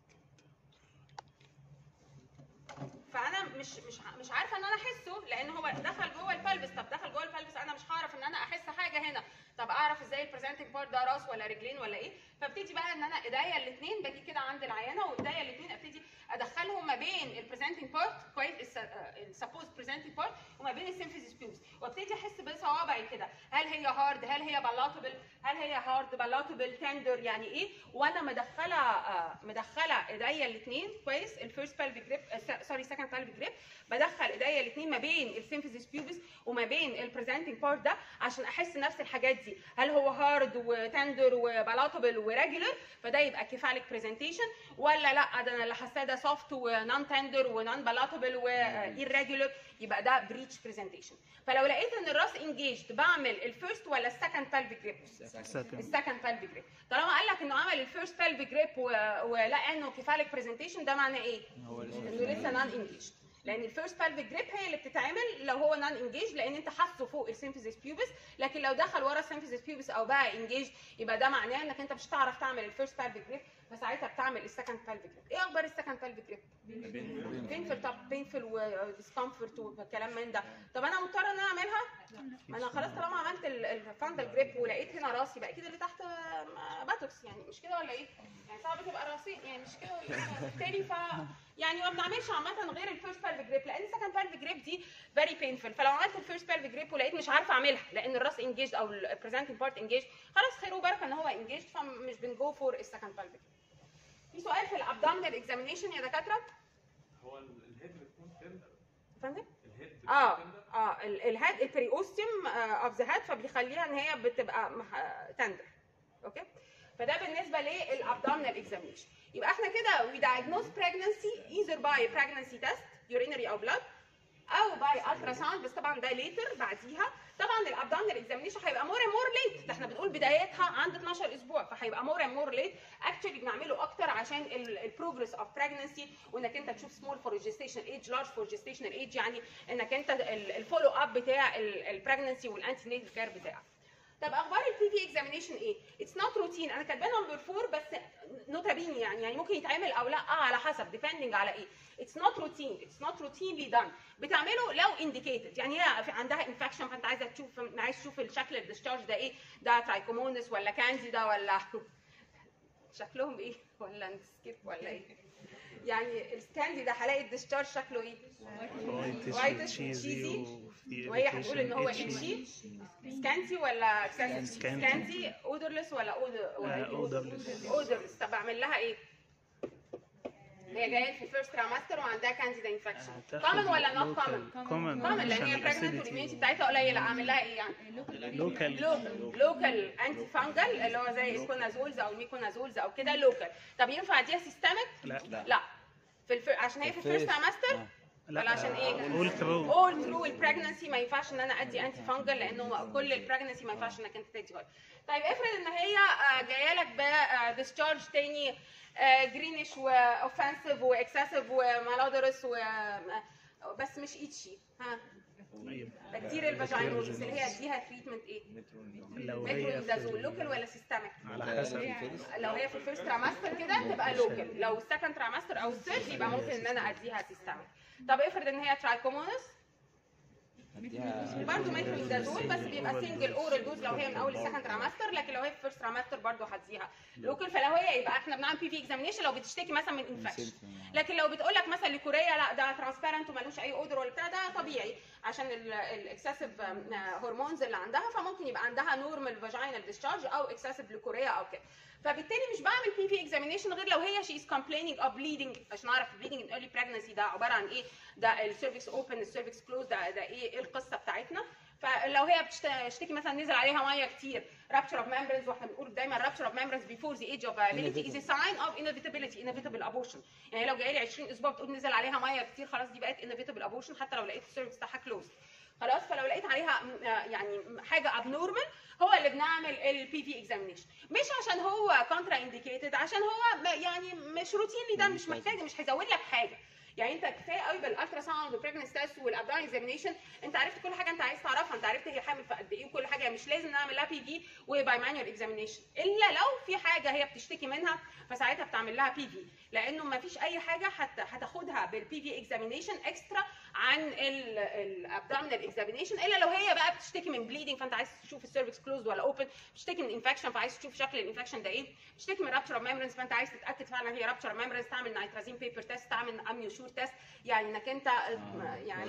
[SPEAKER 1] فانا مش مش ع- مش عارفه ان انا احسه لان هو دخل جوه البلبس طب دخل جوه البلبس انا مش هعرف ان انا احس حاجه هنا طب اعرف ازاي البريزنتنج بارت ده راس ولا رجلين ولا ايه فابتدي بقى ان انا ايديا الاثنين باجي كده عند العيانه وايديا الاثنين ابتدي ادخلهم ما بين البريزنتنج بارت كويس السبوز بريزنتنج بارت وما بين السيمفيسيس بيوبس وابتدي احس بصوابعي كده هل هي هارد هل هي بلاتبل هل هي هارد بلاتبل تندر يعني ايه وانا مدخله آه، مدخله ايديا الاثنين كويس الفيرست بالفي جريب سوري سكند بالفي جريب بدخل ايديا الاثنين ما بين السيمفيسيس بيوبس وما بين البريزنتنج بارت ده عشان احس نفس الحاجات دي هل هو هارد وتندر وبلاتبل وريجولر فده يبقى كيفاليك برزنتيشن ولا لا ده انا اللي حاساه ده سوفت ونون تندر ونون بلاتبل وايريجولر يبقى ده بريتش برزنتيشن فلو لقيت ان الراس انجيجد بعمل الفيرست ولا السكند بالفي جريب
[SPEAKER 2] سكند
[SPEAKER 1] السكند بالفي جريب طالما قال لك انه عمل الفيرست بالفي جريب ولقى انه كيفاليك برزنتيشن ده معناه ايه؟
[SPEAKER 7] هو لسه
[SPEAKER 1] انه لسه نون انجيج لان الفيرست بالفيك جريب هي اللي بتتعمل لو هو نون انجيج لان انت حاسه فوق السيمفيزيس بيوبس لكن لو دخل ورا السيمفيزيس بيوبس او بقى انجيج يبقى ده معناه انك انت مش هتعرف تعمل الفيرست بالفيك جريب فساعتها بتعمل السكند بالفيك جريب ايه اخبار السكند بالفيك جريب بينفل طب بينفل وديسكمفورت وكلام من ده طب انا مضطره ان انا اعملها ما انا خلاص طالما عملت الفاندل جريب ولقيت هنا راسي بقى اكيد اللي تحت آه، باتوكس يعني مش كده ولا ايه؟ يعني صعب تبقى راسي يعني مش كده ولا ايه؟ بالتالي ف يعني ما بنعملش عامه غير الفيرست بالفيك جريب لان السكند بالفيك جريب دي فيري بينفل فلو عملت الفيرست بالفيك جريب ولقيت مش عارفه اعملها لان الراس انجيج او البريزنتنج بارت انجيج خلاص خير وبركه ان هو انجيج فمش بنجو فور السكند بالفيك في سؤال في الابدومينال اكزامينيشن يا دكاتره
[SPEAKER 5] هو ال- الهيد بتكون تندر
[SPEAKER 1] يا فندم
[SPEAKER 5] الهيد بتكون
[SPEAKER 1] اه
[SPEAKER 5] تندر
[SPEAKER 1] اه ال- الهاد البريوستيوم اوف ذا هاد فبيخليها ان هي بتبقى تندر اوكي فده بالنسبه للابدومينال اكزامينشن يبقى احنا كده we diagnose pregnancy either by pregnancy test urinary او blood او باي ultrasound بس طبعا ده ليتر بعديها طبعا الابدومينال اكزامينشن هيبقى مور اند مور ليت ده احنا بنقول بدايتها عند 12 اسبوع فهيبقى مور اند مور ليت اكشولي بنعمله اكتر عشان البروجرس اوف بريجنسي وانك انت تشوف سمول فور جيستيشن ايج لارج فور جيستيشن ايج يعني انك انت الفولو اب بتاع البريجنسي والانتي نيتال كير بتاعك طب اخبار البي في اكزامينشن ايه؟ اتس نوت روتين انا كاتباه نمبر 4 بس نوتا بيني يعني يعني ممكن يتعمل او لا آه على حسب ديبندنج على ايه اتس نوت روتين اتس نوت روتينلي دان بتعمله لو انديكيتد يعني هي في عندها انفكشن فانت عايزه تشوف عايز تشوف الشكل الديscharge ده ايه ده ترايكومونس ولا كانديدا ولا شكلهم ايه ولا نسكيب ولا ايه يعني الكانديدا هلاقي الديscharge شكله ايه
[SPEAKER 2] وايتش
[SPEAKER 1] وايتش
[SPEAKER 2] وتشيزي
[SPEAKER 1] وتشيزي.
[SPEAKER 2] وفي
[SPEAKER 1] وهي هتقول ان هو
[SPEAKER 2] irritation,
[SPEAKER 1] اتشي
[SPEAKER 2] itchy.
[SPEAKER 1] سكانتي ولا
[SPEAKER 2] سكانتي.
[SPEAKER 1] سكانتي اودرلس ولا
[SPEAKER 2] آه، odorless.
[SPEAKER 1] اودرلس طب اعمل لها ايه اللي هي جايه في الفيرست تريمستر وعندها كانديدا انفكشن
[SPEAKER 2] هتاخد
[SPEAKER 1] كومن ولا نوت
[SPEAKER 2] local-
[SPEAKER 1] كومن؟
[SPEAKER 2] common
[SPEAKER 1] كومن لان هي
[SPEAKER 2] عشان
[SPEAKER 1] بريجننت
[SPEAKER 2] acidity.
[SPEAKER 1] والاميونيتي بتاعتها قليله اعمل لها ايه يعني؟
[SPEAKER 2] لوكال
[SPEAKER 1] لوكال لوكال انتي فانجل اللي هو زي الكونازولز او الميكونازولز او كده لوكال طب ينفع اديها سيستمك؟
[SPEAKER 2] لا
[SPEAKER 1] لا في الفر... عشان هي في الفيرست تريمستر
[SPEAKER 2] لا
[SPEAKER 1] ولا عشان ايه؟
[SPEAKER 2] قول ثرو
[SPEAKER 1] اول ثرو البريجنسي ما ينفعش ان انا ادي انتي فانجل لانه كل البريجنسي ما ينفعش انك انت تدي هول. طيب افرض ان هي آه، جايه لك بديسشارج تاني جرينش واوفنسيف واكسسيف ومالودرس و آه، بس مش ايتشي ها بكتير الفاجينوزس اللي هي اديها تريتمنت ايه؟
[SPEAKER 2] لو هي
[SPEAKER 1] مترونيدازول
[SPEAKER 2] في
[SPEAKER 1] لوكال ولا سيستمك؟
[SPEAKER 2] على حسب
[SPEAKER 1] لو هي في الفيرست تريمستر كده تبقى لوكال لو السكند تريمستر او الثيرد يبقى ممكن ان انا اديها سيستمك طب افرض ان هي ترايكومونس
[SPEAKER 7] اديها
[SPEAKER 1] برضه مترونيدازول بس بيبقى سنجل اورال دوز لو هي من اول السكند تريمستر لكن لو هي في الفيرست تريمستر برضه هديها لوكال فلو هي يبقى احنا بنعمل بي في اكزامينيشن لو بتشتكي مثلا من انفكشن لكن لو بتقول لك مثلا لكوريا لا ده ترانسبيرنت ومالوش اي اودر ولا بتاع ده طبيعي عشان الاكسسيف هرمونز اللي عندها فممكن يبقى عندها نورمال فاجينال ديسشارج او اكسسيف لكوريا او كده فبالتالي مش بعمل بي في اكزامينيشن غير لو هي شي از complaining of bleeding عشان اعرف البليدنج ان early pregnancy ده عباره عن ايه ده السيرفكس اوبن السيرفكس كلوز ده ده ايه ايه القصه بتاعتنا فلو هي بتشتكي مثلا نزل عليها ميه كتير rupture of membranes واحنا بنقول دايما rupture of membranes before the age of viability is a sign of inevitability inevitable abortion يعني لو جاي لي 20 اسبوع بتقول نزل عليها ميه كتير خلاص دي بقت inevitable abortion حتى لو لقيت السيرفكس بتاعها closed خلاص فلو لقيت عليها م- آه يعني حاجه abnormal هو اللي بنعمل البي في اكزامينيشن مش عشان هو كونترا انديكيتد عشان هو م- يعني مش روتيني ده مش محتاج مش هيزود لك حاجه يعني انت كفايه قوي بالالترا ساوند والبريجنس تيست والابدان اكزامينيشن انت عرفت كل حاجه انت عايز تعرفها انت عرفت هي حامل في قد ايه وكل حاجه مش لازم نعمل لها بي في وباي مانوال اكزامينيشن الا لو في حاجه هي بتشتكي منها فساعتها بتعمل لها بي في لانه ما فيش اي حاجه حتى هتاخدها بالبي في اكزامينيشن اكسترا عن الابدومينال اكزامينيشن الا لو هي بقى بتشتكي من بليدنج فانت عايز تشوف السيرفكس كلوز ولا اوبن بتشتكي من انفكشن فعايز تشوف شكل الانفكشن ده ايه بتشتكي من رابتشر اوف ميمبرنز فانت عايز تتاكد فعلا هي رابتشر اوف ميمبرنز تعمل نيترازين بيبر تيست تعمل اميو شور تيست يعني انك انت يعني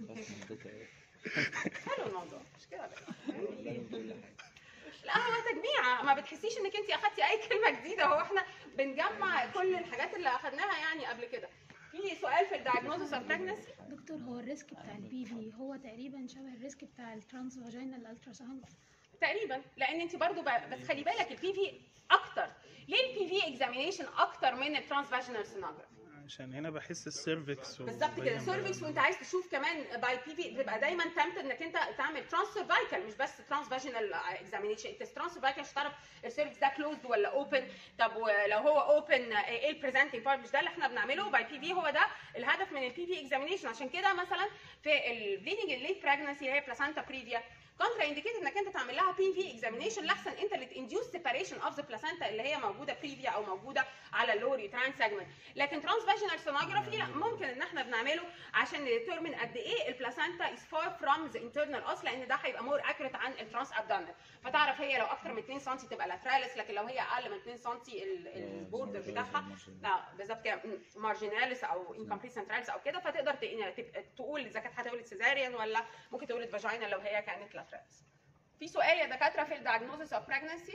[SPEAKER 1] حلو الموضوع مش كده بس. لا هو تجميع ما بتحسيش انك انت اخدتي اي كلمه جديده هو احنا بنجمع كل الحاجات اللي اخدناها يعني قبل كده في سؤال في الدايجنوزس اوف بريجنسي
[SPEAKER 6] دكتور هو الريسك بتاع البي في هو تقريبا شبه الريسك بتاع الترانس فاجينال الترا ساوند
[SPEAKER 1] تقريبا لان انت برضو ب- بس خلي بالك البي في اكتر ليه البي في اكزامينيشن اكتر من الترانس فاجينال سونوجرافي
[SPEAKER 2] عشان هنا بحس السيرفكس
[SPEAKER 1] بالظبط كده سيرفكس وانت عايز تشوف كمان باي بي في بتبقى دايما تمتد انك انت تعمل ترانس سيرفايكال مش بس ترانس فاجينال اكزامينيشن انت ترانس سيرفايكال عشان تعرف السيرفكس ده كلوزد ولا اوبن طب ولو هو اوبن ايه البريزنتنج بارت مش ده اللي احنا بنعمله باي بي في هو ده الهدف من البي في اكزامينيشن عشان كده مثلا في البليدنج الليت براجنسي اللي هي بلاسانتا بريفيا كونترا انديكيتد انك انت تعمل لها بي في اكزامينيشن لاحسن انت اللي تنديوس سيباريشن اوف ذا بلاسانتا اللي هي موجوده بريفيا او موجوده على اللور يوتراين سيجمنت لكن ترانس فاجينال سونوجرافي لا ممكن ان احنا بنعمله عشان نديترمن قد ايه البلاسانتا از فار فروم ذا انترنال اوس لان ده هيبقى مور اكيوريت عن الترانس ابدومينال فتعرف هي لو اكتر من 2 سم تبقى لاتراليس لكن لو هي اقل من 2 سم البوردر بتاعها لا بالظبط كده مارجيناليس او انكمبليت سنتراليس او كده فتقدر ت- يعني تبقى تقول اذا كانت هتولد سيزاريان ولا ممكن تولد فاجينا لو هي كانت لاتراليس في سؤال يا دكاتره في الدايجنوزس اوف بريجنسي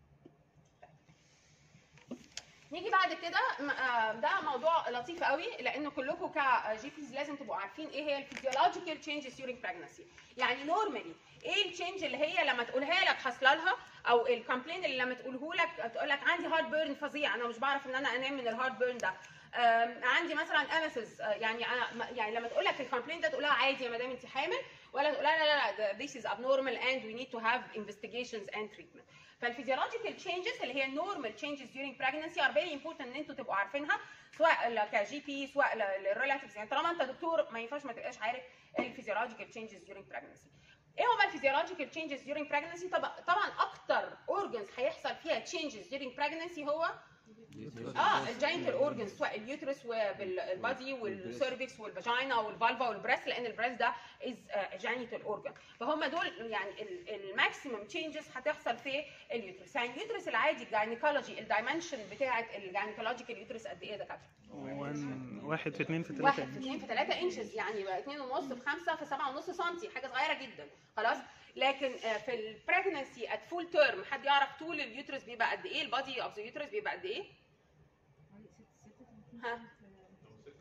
[SPEAKER 1] نيجي بعد كده م- آه، ده موضوع لطيف قوي لان كلكم كجي بيز لازم تبقوا عارفين ايه هي الفيزيولوجيكال تشينجز during pregnancy يعني نورمالي ايه التشينج اللي هي لما تقولها لك حاصله لها او الكومبلين اللي لما تقوله لك تقول لك عندي هارد بيرن فظيع انا مش بعرف ان انا انام من الهارد بيرن ده آم، عندي مثلا امسز يعني أنا يعني لما تقول لك الكومبلين ده تقول لها عادي يا مدام انت حامل ولا تقول لها لا لا لا ده- this is abnormal and we need to have investigations and treatment فالفيزيولوجيكال تشينجز اللي هي النورمال تشينجز during pregnancy are very important ان انتوا تبقوا عارفينها سواء كجي بي سواء للريلاتيفز يعني طالما انت دكتور ما ينفعش ما تبقاش عارف الفيزيولوجيكال تشينجز during pregnancy ايه هما الفيزيولوجيكال تشينجز during pregnancy طبعا طبعا اكتر اورجنز هيحصل فيها تشينجز during pregnancy هو اه الجاينتال اورجنز سواء اليوترس والبادي والسيرفكس والفاجينا والفالفا والبريست لان البريست ده از جاينتال اورجن فهم دول يعني الماكسيمم تشينجز هتحصل في اليوترس يعني اليوترس العادي الجاينيكولوجي الدايمنشن بتاعه الجاينيكولوجيكال يوترس قد ايه يا دكاتره؟
[SPEAKER 2] وان- واحد في اتنين في تلاتة
[SPEAKER 1] واحد في اثنين في ثلاثة انشز يعني بقى اثنين ونص في خمسة في سبعة ونص سنتي حاجة صغيرة جدا خلاص لكن آه، في البريجنسي ات فول تيرم حد يعرف طول اليوترس بيبقى قد ايه البادي اوف ذا يوترس بيبقى قد ايه؟ ها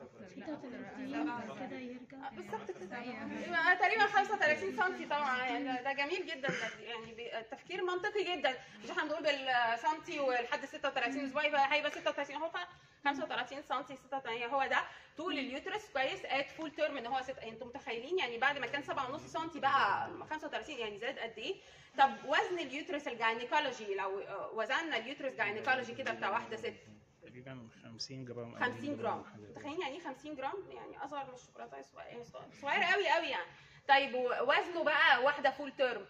[SPEAKER 6] كده يرجع
[SPEAKER 1] بالظبط كده يبقى تقريبا 35 سم طبعا يعني ده- ده جميل جدا ده يعني بي- التفكير منطقي جدا مش احنا بنقول بالسنتي ولحد 36 اسبوع يبقى هيبقى 36 هو فعلا 35 سم 36 هو ده طول اليوترس كويس ات فول تيرم ان هو ست انتوا متخيلين يعني بعد ما كان 7.5 سم بقى 35 يعني زاد قد ايه طب وزن اليوترس الجاينيكولوجي لو آه، وزننا اليوترس جاينيكولوجي كده بتاع واحده ست
[SPEAKER 2] تقريبا 50 جرام
[SPEAKER 1] 50 جرام متخيلين يعني ايه 50 جرام يعني اصغر من الشوكولاته صغير صغير قوي قوي يعني طيب وزنه بقى واحده فول تيرم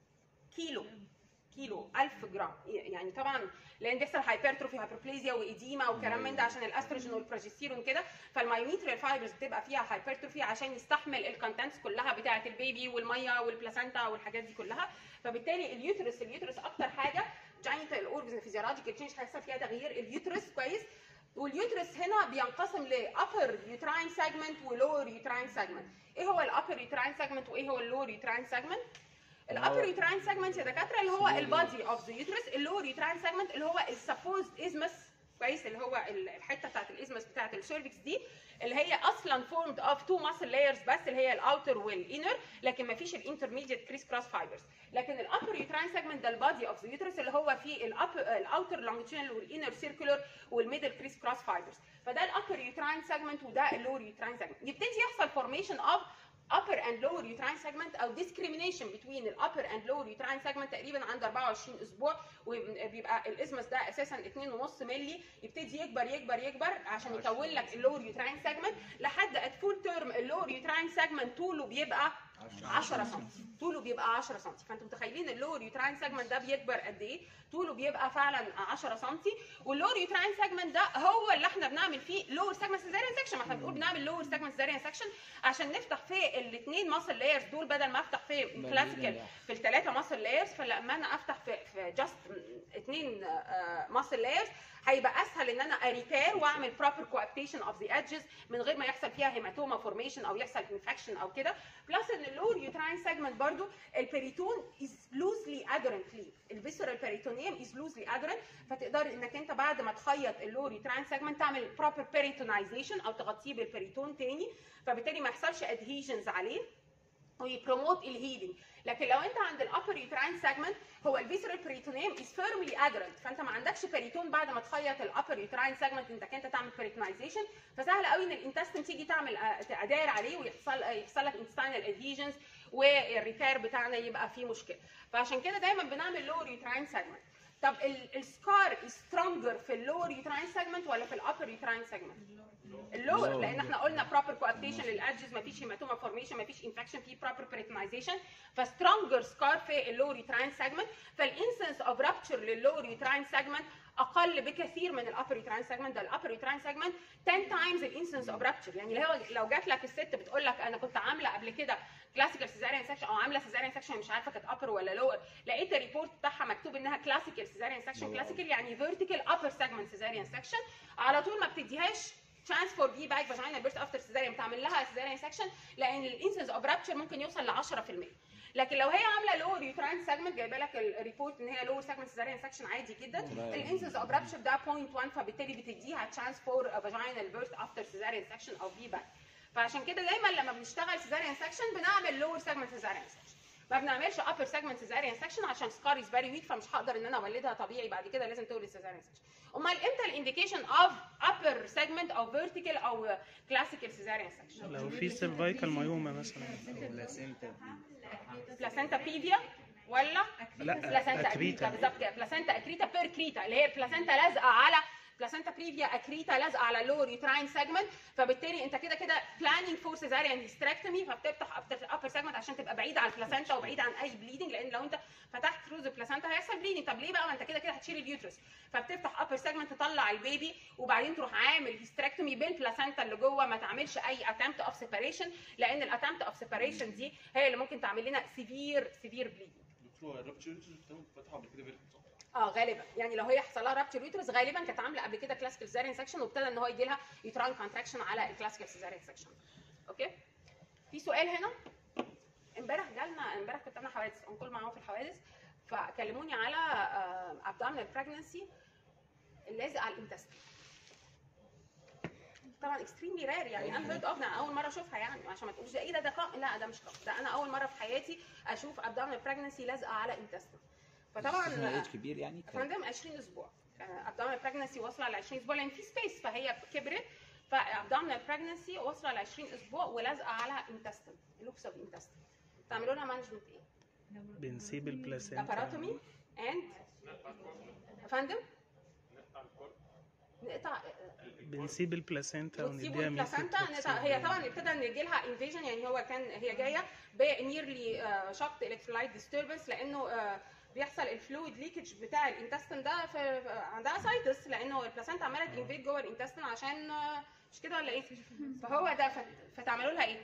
[SPEAKER 1] كيلو كيلو 1000 جرام يعني طبعا لان بيحصل هايبرتروفي هايبربليزيا وايديما وكلام من ده عشان الاستروجين والبروجستيرون كده فالمايوميتريال فايبرز بتبقى فيها هايبرتروفي عشان يستحمل الكونتنتس كلها بتاعه البيبي والميه والبلاسنتا والحاجات دي كلها فبالتالي اليوترس اليوترس اكتر حاجه جاينت الاورجز الفيزيولوجيكال تشينج هيحصل فيها تغيير اليوترس كويس واليوترس هنا بينقسم لابر يوتراين سيجمنت ولور يوتراين سيجمنت ايه هو الابر يوتراين سيجمنت وايه هو اللور يوتراين سيجمنت الابر يوتراين سيجمنت يا دكاتره اللي هو البادي اوف ذا يوترس اللور يوتراين سيجمنت اللي هو السبوزد ازمس كويس اللي هو ال- الحته بتاعت الازمس بتاعت السيرفكس دي اللي هي اصلا فورمد اوف تو ماسل لايرز بس اللي هي الاوتر والانر لكن ما فيش الانترميديت كريس كروس فايبرز لكن الابر يوتراين سيجمنت ده البادي اوف ذا يوترس اللي هو فيه الاوتر لونجيتيودنال والانر سيركولر والميدل كريس كروس فايبرز فده الابر يوتراين سيجمنت وده اللور يوتراين سيجمنت يبتدي يحصل فورميشن اوف upper and lower uterine segment او discrimination between ال upper and lower uterine segment تقريبا عند 24 اسبوع وبيبقى الاسمس ده اساسا 2.5 مللي يبتدي يكبر يكبر يكبر عشان يكون لك اللور يوتراين سيجمنت لحد at full term اللور يوتراين سيجمنت طوله بيبقى 10 سم طوله بيبقى 10 سم فانتم متخيلين اللور يوتراين سيجمنت ده بيكبر قد ايه طوله بيبقى فعلا 10 سم واللور يوتراين سيجمنت ده هو اللي احنا بنعمل فيه لور سيجمنت سيزاريان سكشن ما احنا بنقول بنعمل لور سيجمنت سيزاريان سكشن عشان نفتح في الاثنين ماسل لايرز دول بدل ما افتح في كلاسيكال في الثلاثه ماسل لايرز فلما انا افتح في في جاست اثنين ماسل لايرز هيبقى اسهل ان انا اريبير واعمل بروبر كوابتيشن اوف ذا ادجز من غير ما يحصل فيها هيماتوما فورميشن او يحصل انفكشن او كده بلس ان اللور يوتراين سيجمنت برضو البريتون از لوزلي ادرنت ليه الفيسرال بريتونيوم از لوزلي ادرنت فتقدر انك انت بعد ما تخيط اللور يوتراين سيجمنت تعمل بروبر بريتونايزيشن او تغطيه بالبريتون تاني فبالتالي ما يحصلش ادهيجنز عليه ويبروموت الهيلينج لكن لو انت عند الابر يوتراين سيجمنت هو الفيسرال بريتونيوم از فيرملي ادرنت فانت ما عندكش بريتون بعد ما تخيط الابر يوتراين سيجمنت انك انت تعمل بريتونايزيشن فسهل قوي ان الانتستين تيجي تعمل ادار عليه ويحصل يحصل لك انتستينال ادهيجنز والريبير بتاعنا يبقى فيه مشكله فعشان كده دايما بنعمل لور يوتراين سيجمنت طب السكار سترونجر في اللور يوتراين سيجمنت ولا في الابر يوتراين سيجمنت اللور لان احنا قلنا بروبر كوابتيشن للادجز مفيش هيماتوما فورميشن مفيش انفكشن في بروبر بريتنايزيشن فسترونجر سكار في اللور يوتراين سيجمنت فالانسنس اوف رابتشر للور يوتراين سيجمنت اقل بكثير من الابر يوتراين سيجمنت ده الابر يوتراين سيجمنت 10 تايمز الانسنس اوف رابتشر يعني لو لو جات لك الست بتقول لك انا كنت عامله قبل كده كلاسيكال سيزاريان سكشن او عامله سيزاريان سكشن مش عارفه كانت ابر ولا لور لقيت الريبورت بتاعها مكتوب انها كلاسيكال سيزاريان سكشن كلاسيكال يعني فيرتيكال ابر سيجمنت سيزاريان سكشن على طول ما بتديهاش chance for V back vaginal birth after cesarean بتعمل لها cesarean section لان الانسنس اوف رابتشر ممكن يوصل ل 10% لكن لو هي عامله لور يوتراين سيجمنت جايبه لك الريبورت ان هي لور سيجمنت cesarean section عادي جدا الانسنس اوف رابتشر ده 0.1 فبالتالي بتديها chance for a vaginal birth after cesarean section او V back فعشان كده دايما لما بنشتغل cesarean section بنعمل لور سيجمنت cesarean section ما بنعملش upper segment cesarean section عشان سكار از فيري ويك فمش هقدر ان انا اولدها طبيعي بعد كده لازم تولد cesarean section امال امتى الانديكيشن اوف upper segment او vertical او classical cesarean section
[SPEAKER 2] لو في سيرفايكال مايوما مثلا
[SPEAKER 1] بلاسنتا بيفيا ولا
[SPEAKER 2] لا
[SPEAKER 1] بلاسنتا اكريتا
[SPEAKER 2] اكريتا
[SPEAKER 1] بالظبط كده بلاسنتا اكريتا بير كريتا اللي هي بلاسنتا لازقه على بلاسنتا بريفيا اكريتا لازقه على اللور يوتراين سيجمنت فبالتالي انت كده كده بلاننج فور سيزاريان هيستريكتومي فبتفتح ابر سيجمنت عشان تبقى بعيد عن البلاسنتا وبعيد عن اي بليدنج لان لو انت فتحت ثروز البلاسنتا هيحصل بليدنج طب ليه بقى ما انت كده كده هتشيل اليوترس فبتفتح ابر سيجمنت تطلع البيبي وبعدين تروح عامل هيستريكتومي بالبلاسنتا اللي جوه ما تعملش اي اتمت اوف سيباريشن لان الاتمت اوف سيباريشن دي هي اللي ممكن تعمل لنا سيفير سيفير بليدنج
[SPEAKER 5] دكتور الرابتشر بتاعهم فتحوا قبل كده فيرتكس صح؟
[SPEAKER 1] اه غالبا يعني لو هي حصل لها رابتشر يوترس غالبا كانت عامله قبل كده كلاسيكال سيزاريان سكشن وابتدى ان هو يجي لها يوتراين كونتراكشن على الكلاسيكال سيزاريان سكشن اوكي في سؤال هنا امبارح جالنا امبارح كنت انا حوادث انكل معاهم في الحوادث فكلموني على ابدومينال بريجنسي اللازق على الانتستين طبعا اكستريملي رير يعني انا هيرد اوف انا اول مره اشوفها يعني عشان ما تقولش ده ايه ده ده كام لا ده مش كام ده انا اول مره في حياتي اشوف ابدومينال بريجنسي لازقه على انتستين فطبعا
[SPEAKER 7] ايج كبير يعني
[SPEAKER 1] يا فندم 20 اسبوع ابدومينال بريجنسي واصله ل 20 اسبوع لان في سبيس فهي كبرت فابدومينال بريجنسي واصله ل 20 اسبوع ولازقه على انتستين لوكس اوف انتستين تعملوا لها مانجمنت ايه؟
[SPEAKER 2] بنسيب البلاسينتا
[SPEAKER 1] لاباروتومي اند يا فندم نقطع
[SPEAKER 2] بنسيب البلاسينتا
[SPEAKER 1] وتسيبوا
[SPEAKER 2] ونديها
[SPEAKER 1] البلاسنتا نقطع- هي طبعا ابتدى ان يجي لها انفيجن يعني هو كان هي جايه بنيرلي شوكت الكترولايت ديستربنس لانه آه، بيحصل الفلويد ليكج بتاع الانتستين ده في في- عندها سايتس لانه البلاسنتا عماله تنفيد جوه الانتستين عشان آه، مش كده ولا ايه؟ فهو ده فت- فتعملوا لها ايه؟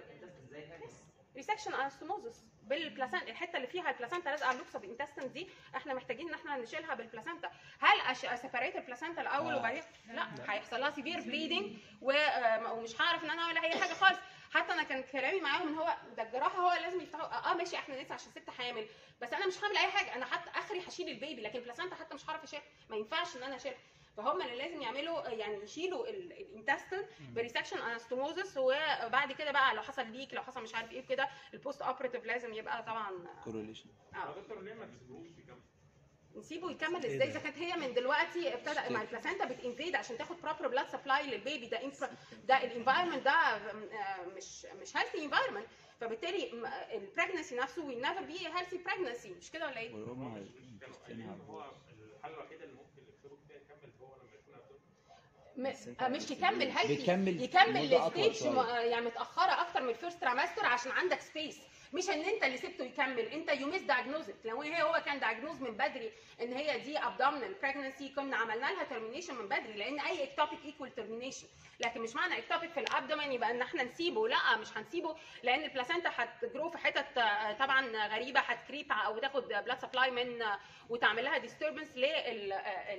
[SPEAKER 1] ريسكشن انستوموزس بالبلاسنتا الحته اللي فيها البلاسنتا لازقه على اللوكس اوف انتستين دي احنا محتاجين ان احنا نشيلها بالبلاسنتا هل سيبريت البلاسنتا الاول
[SPEAKER 7] آه.
[SPEAKER 1] وبعدين لا هيحصل لها سيفير بليدنج ومش هعرف ان انا اعمل اي حاجه خالص حتى انا كان كلامي معاهم ان هو ده الجراحه هو لازم يفتحوا اه ماشي احنا لسه عشان ست حامل بس انا مش هعمل اي حاجه انا حتى اخري هشيل البيبي لكن البلاسنتا حتى مش هعرف اشيلها ما ينفعش ان انا اشيلها فهم اللي لازم يعملوا يعني يشيلوا الانتستين بريسكشن انستوموزس وبعد كده بقى لو حصل ليك لو حصل مش عارف ايه كده البوست اوبريتيف لازم يبقى طبعا
[SPEAKER 7] كوروليشن
[SPEAKER 1] اه
[SPEAKER 5] دكتور ليه ما تسيبوش يكمل؟
[SPEAKER 1] نسيبه يكمل
[SPEAKER 2] إيه
[SPEAKER 1] ازاي
[SPEAKER 2] ده؟
[SPEAKER 1] اذا كانت هي من دلوقتي ابتدى مع البلاسنتا بتنفيد عشان تاخد بروبر بلاد سبلاي للبيبي ده infra- ده الانفايرمنت ده آه، مش مش هيلثي انفايرمنت فبالتالي البريجنسي نفسه وي نيفر بي هيلثي بريجنسي مش كده ولا ايه؟
[SPEAKER 7] والام
[SPEAKER 5] يعني
[SPEAKER 7] هيفطنها
[SPEAKER 5] هو الحل الوحيد اللي ممكن يكتبوا فيها يكمل هو لما يكون عندهم
[SPEAKER 1] م-
[SPEAKER 7] بس أنت
[SPEAKER 1] آه، مش
[SPEAKER 7] بس
[SPEAKER 1] يكمل هيلثي
[SPEAKER 7] بيكمل
[SPEAKER 1] يكمل
[SPEAKER 7] مدة أطول
[SPEAKER 1] الستيج
[SPEAKER 7] شوية.
[SPEAKER 1] م- آه، يعني متاخره اكتر من الفيرست ترامستر عشان عندك سبيس مش ان انت اللي سبته يكمل انت يو ميس دايجنوز لو هي هو كان دايجنوز من بدري ان هي دي ابدومينال بريجنسي كنا عملنا لها ترمينيشن من بدري لان اي اكتوبيك ايكوال ترمينيشن لكن مش معنى اكتوبيك في الابدومين يبقى ان احنا نسيبه لا مش هنسيبه لان البلاسنتا هتجرو في حتت آه، طبعا غريبه هتكريب او تاخد بلاد سبلاي من آه، وتعمل لها ديستربنس لل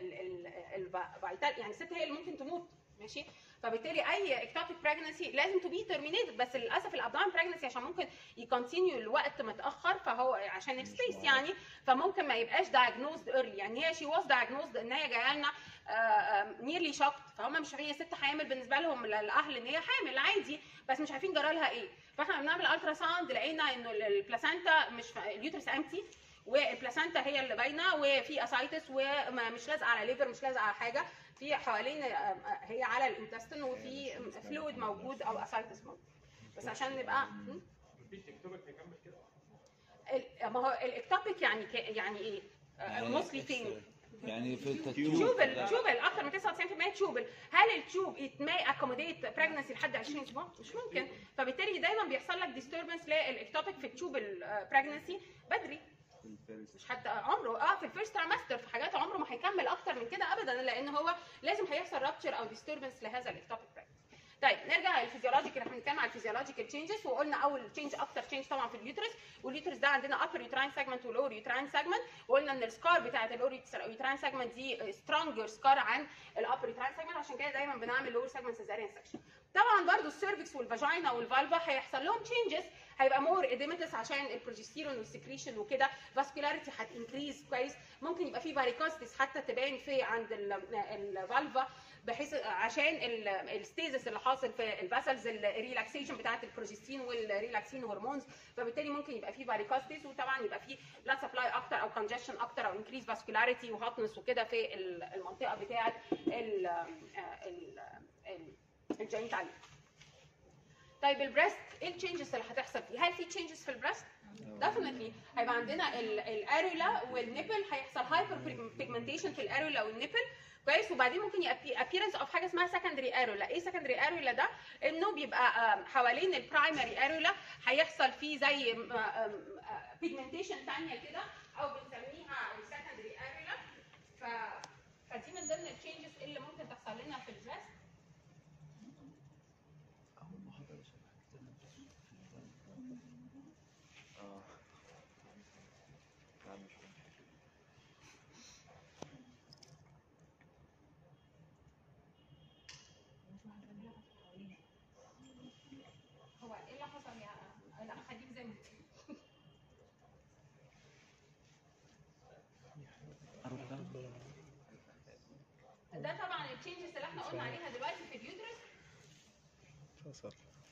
[SPEAKER 1] الفيتال يعني الست هي اللي ممكن تموت ماشي فبالتالي اي اكتوبيك بريجنسي لازم تو بي ترمينيتد بس للاسف الابدومين بريجنسي عشان ممكن يكونتينيو الوقت متاخر فهو عشان السبيس يعني فممكن ما يبقاش دايجنوزد ايرلي يعني هي شي واز دايجنوزد ان هي جايه لنا نيرلي شوكت فهم مش عارفين هي ست حامل بالنسبه لهم الاهل ان هي حامل عادي بس مش عارفين جرى لها ايه فاحنا بنعمل الترا ساوند لقينا انه البلاسنتا مش اليوترس امتي والبلاسنتا هي اللي باينه وفي اسايتس ومش لازقه على ليفر مش لازقه على حاجه في حوالين آه، هي على الانتستين وفي فلويد موجود او اسايتس موجود بس عشان نبقى م?
[SPEAKER 5] مفيش اكتوبك يكمل كده
[SPEAKER 1] ال- ما هو الاكتوبيك يعني ك- يعني ايه؟ موستلي فين؟
[SPEAKER 7] يعني في التيوب
[SPEAKER 1] تيوبل تيوبل اكتر من 99% تيوبل هل التيوب it may accommodate pregnancy لحد 20 اسبوع مش ممكن فبالتالي دايما بيحصل لك disturbance للاكتوبيك في التيوبل pregnancy بدري مش حتى عمره اه في الفيرست تريمستر في حاجات عمره ما هيكمل اكتر من كده ابدا لان هو لازم هيحصل رابتشر او disturbance لهذا الاكتوبيك pregnancy طيب نرجع للفيزيولوجيكال احنا بنتكلم على الفيزيولوجيكال تشينجز وقلنا اول تشينج اكتر تشينج طبعا في اليوترس واليوترس ده عندنا upper uterine segment واللور uterine segment وقلنا ان السكار بتاعت اللور uterine segment دي سترونجر سكار عن الابر uterine segment عشان كده دايما بنعمل لور segment cesarean section طبعا برضو السيرفكس والفاجينا والفالفا هيحصل لهم تشينجز هيبقى مور اديمتس عشان البروجستيرون والسكريشن وكده فاسكولاريتي هتنكريز كويس ممكن يبقى في فاريكوستس حتى تبان في عند الفالفا بحيث عشان الستيزس اللي حاصل في الفاسلز الريلاكسيشن بتاعت البروجستين والريلاكسين هرمونز فبالتالي ممكن يبقى في فاريكوستس وطبعا يبقى في بلاد سبلاي اكتر او كونجشن اكتر او انكريز فاسكولاريتي وهاتنس وكده في المنطقه بتاعت ال ال الجينيتاليا طيب البريست ايه التشينجز اللي هتحصل فيه؟ هل في تشينجز في البريست؟ ديفنتلي هيبقى عندنا الاريولا والنيبل هيحصل هايبر بيجمنتيشن في الاريولا والنيبل كويس وبعدين ممكن يبقى ابييرنس اوف حاجه اسمها سكندري اريولا ايه سكندري اريولا ده انه بيبقى آم، حوالين البرايمري اريولا هيحصل فيه زي بيجمنتيشن ثانيه كده او بنسميها السكندري اريولا ف فدي من ضمن التشينجز اللي ممكن تحصل لنا في البريست
[SPEAKER 3] اه لا مش مهم.
[SPEAKER 1] هو ايه اللي حصل يا لا خليك زي ما انت. ده طبعا التشينجز اللي احنا قلنا عليها دلوقتي في اليوترس
[SPEAKER 2] فصل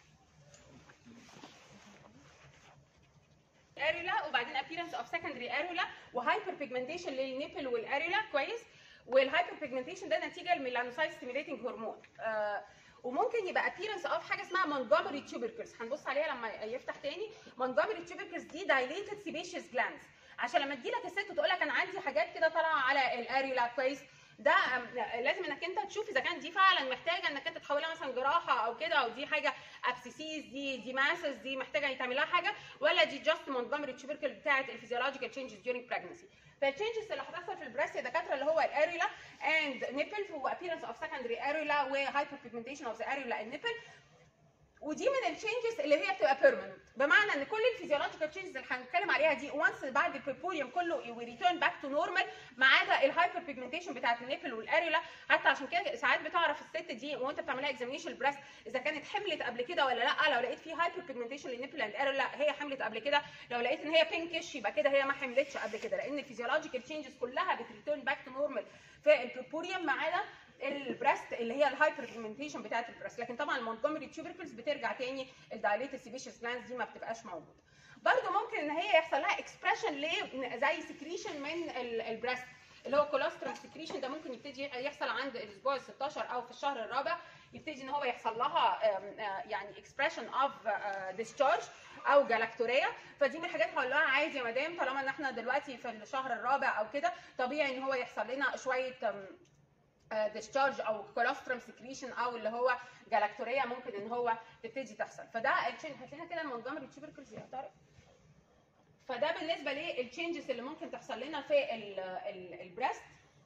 [SPEAKER 1] اريولا وبعدين appearance of secondary اريولا وهايبر بيجمنتيشن للنيبل والاريولا كويس والهايبر بيجمنتيشن ده نتيجه للميلانوسايت ستيميليتنج هرمون آه وممكن يبقى appearance of حاجه اسمها مونجومري تيوبركلز هنبص عليها لما يفتح تاني مونجومري تيوبركلز دي dilated sebaceous glands عشان لما تجي لك الست وتقول لك انا عندي حاجات كده طالعه على الاريولا كويس ده أم، لازم انك انت تشوف اذا كانت دي فعلا محتاجه انك انت تحولها مثلا جراحه او كده او دي حاجه ابسيسيز دي دي ماسس دي محتاجه يتعمل لها حاجه ولا دي جاست مونتجومري تشوبركل بتاعت الفيزيولوجيكال تشينجز during pregnancy فالتشينجز اللي هتحصل في البريست يا دكاتره اللي هو الاريولا اند نيبل وابيرنس اوف سكندري اريولا وهايبر بيجمنتيشن اوف ذا اريولا اند نيبل ودي من التشينجز اللي هي بتبقى بيرمننت بمعنى ان كل الفيزيولوجيكال تشينجز اللي هنتكلم عليها دي وانس بعد البيبوريوم كله ويريتيرن باك تو نورمال ما عدا الهايبر بيجمنتيشن بتاعت النيبل والاريولا حتى عشان كده ساعات بتعرف الست دي وانت بتعملها اكزامينيشن البريست اذا كانت حملت قبل كده ولا لا لو لقيت في هايبر بيجمنتيشن للنيبل اند اريولا هي حملت قبل كده لو لقيت ان هي بينكش يبقى كده هي ما حملتش قبل كده لان الفيزيولوجيكال تشينجز كلها بتريتيرن باك تو نورمال في البيبوريوم ما عدا البريست اللي هي الهايبر بيجمنتيشن بتاعت البريست لكن طبعا المونتجومري تيوبركلز بترجع تاني الدايليتد سيبيشيس جلاندز دي ما بتبقاش موجوده برضه ممكن ان هي يحصل لها اكسبريشن ل زي سكريشن من ال- البريست اللي هو كولوسترم سكريشن ده ممكن يبتدي يحصل عند الاسبوع ال 16 او في الشهر الرابع يبتدي ان هو يحصل لها آم، آه، يعني اكسبريشن اوف ديسشارج او جلاكتوريا فدي من الحاجات هقول لها عادي يا مدام طالما ان احنا دلوقتي في الشهر الرابع او كده طبيعي ان هو يحصل لنا شويه آم، ديسشارج او كولوسترم سكريشن او اللي هو جلاكتوريا ممكن ان هو تبتدي تحصل فده التشين هات لنا كده المونجومري تيوبركلز يا طارق فده بالنسبه للتشينجز اللي ممكن تحصل لنا في ال- ال- البريست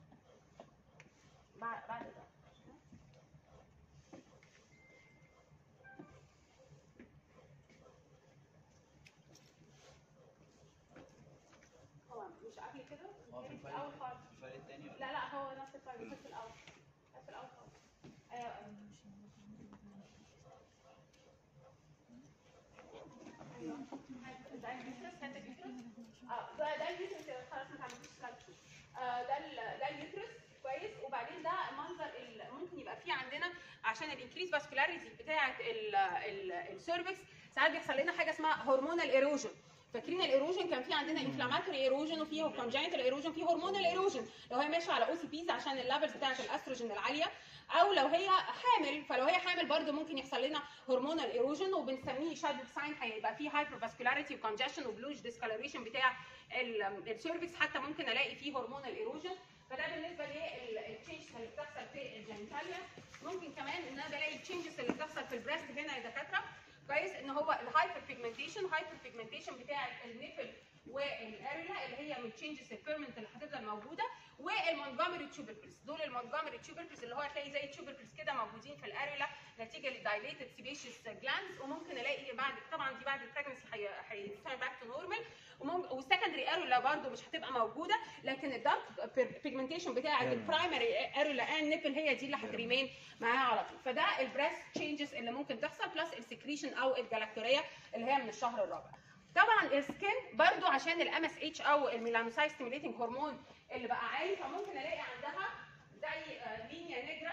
[SPEAKER 1] بعد بعد ده هو مش قبل كده
[SPEAKER 7] هو في
[SPEAKER 1] في
[SPEAKER 7] الفريق
[SPEAKER 1] الاول خالص
[SPEAKER 7] في الفريق التاني ولا
[SPEAKER 1] لا لا هو نفس الفرق بس في الاول بس في الاول خالص ايوه أيوة. ايوه ده اليوترس هات اليوترس اه ده ده اليوترس يا خلاص ما تعملوش سلايد آه ده ال- ده اليوترس كويس وبعدين ده منظر ال- ممكن يبقى فيه عندنا عشان الانكريز فاسكولاريتي بتاعه السيرفكس ساعات بيحصل لنا حاجه اسمها هرمونال ايروجن فاكرين الايروجن كان في عندنا انفلاماتوري ايروجن وفيه كونجنتال ايروجن فيه هرمونال ايروجن لو هي ماشيه على او سي بيز عشان الليفلز بتاعه الاستروجين العاليه او لو هي حامل فلو هي حامل برضو ممكن يحصل لنا هرمونال ايروجن وبنسميه شادد ساين هيبقى فيه هايبر فاسكولاريتي وكونجشن وبلوج ديسكالوريشن بتاع السيرفكس حتى ممكن الاقي فيه هرمونال ايروجن فده بالنسبه للتشينجز اللي بتحصل في الجينيتاليا ممكن كمان ان انا بلاقي التشينجز اللي بتحصل في البريست هنا يا دكاتره كويس ان هو الهايبر بيجمنتيشن هايبر بيجمنتيشن بتاع النيفل والاريولا اللي هي من التشينجز البيرمنت اللي هتفضل موجوده والمونجومري تيوبركلز دول المونجومري تيوبركلز اللي هو هتلاقي زي تيوبركلز كده موجودين في الاريولا نتيجه للدايليتد سيبيشيس جلاندز وممكن الاقي بعد طبعا دي بعد البريجنسي هيرجع باك تو نورمال والسكندري اريولا برده مش هتبقى موجوده لكن الدارك بيجمنتيشن بتاعه البرايمري اريولا اند نيبل هي دي اللي هتريمين معاها على طول فده البريست تشينجز اللي ممكن تحصل بلس السكريشن او الجلاكتوريا اللي هي من الشهر الرابع طبعا السكين برضو عشان الام اس اتش او الميلانوسايت ستيميليتنج هرمون اللي بقى عالي فممكن الاقي عندها زي آه، لينيا نجرة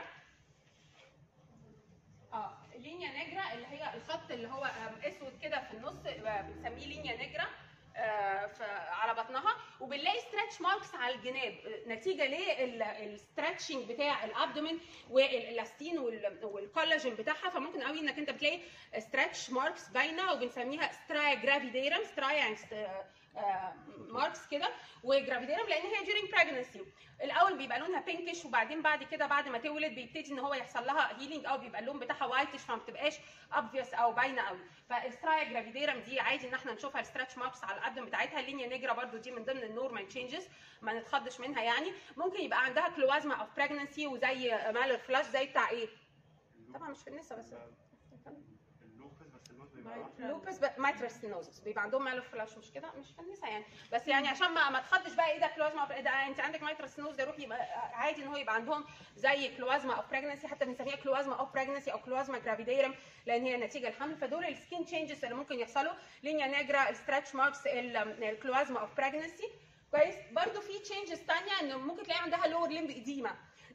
[SPEAKER 1] اه لينيا نجرة اللي هي الخط اللي هو آم، اسود كده في النص آه، بنسميه لينيا نجرة آه، ف- على بطنها وبنلاقي ستريتش ماركس على الجناب آه، نتيجه للستريتشنج بتاع الابدومين والالاستين وال- والكولاجين بتاعها فممكن قوي انك انت بتلاقي ستريتش ماركس باينه وبنسميها سترايا جرافيديرم سترايا يعني ماركس كده وجرافيديرم لان هي during pregnancy الاول بيبقى لونها بينكش وبعدين بعد كده بعد ما تولد بيبتدي ان هو يحصل لها هيلينج او بيبقى اللون بتاعها وايتش فما بتبقاش obvious او باينه قوي فالسترايا جرافيديرم دي عادي ان احنا نشوفها الستراتش ماركس على القدم بتاعتها اللينيا نيجرا برضو دي من ضمن النورمال تشينجز ما نتخضش منها يعني ممكن يبقى عندها كلوازما اوف بريجنسي وزي مالر فلاش زي بتاع ايه طبعا مش في النساء بس
[SPEAKER 5] اللوبس بس اللوبس بيبقى
[SPEAKER 1] لوبس ماترستينوزس بيبقى عندهم مالو فلاش مش كده مش في النساء يعني بس يعني عشان ما ما تخضش بقى ايه ده كلوازما of- ده انت عندك ماترستينوز ده روح يبقى عادي ان هو يبقى عندهم زي كلوازما اوف بريجنسي حتى بنسميها كلوازما اوف بريجنسي او كلوازما جرافيديرم لان هي نتيجه الحمل فدول السكين تشينجز اللي ممكن يحصلوا لينيا نيجرا الستراتش ماركس الكلوازما اوف بريجنسي كويس برضو في تشينجز ثانيه ان ممكن تلاقي عندها لور ليمب اديما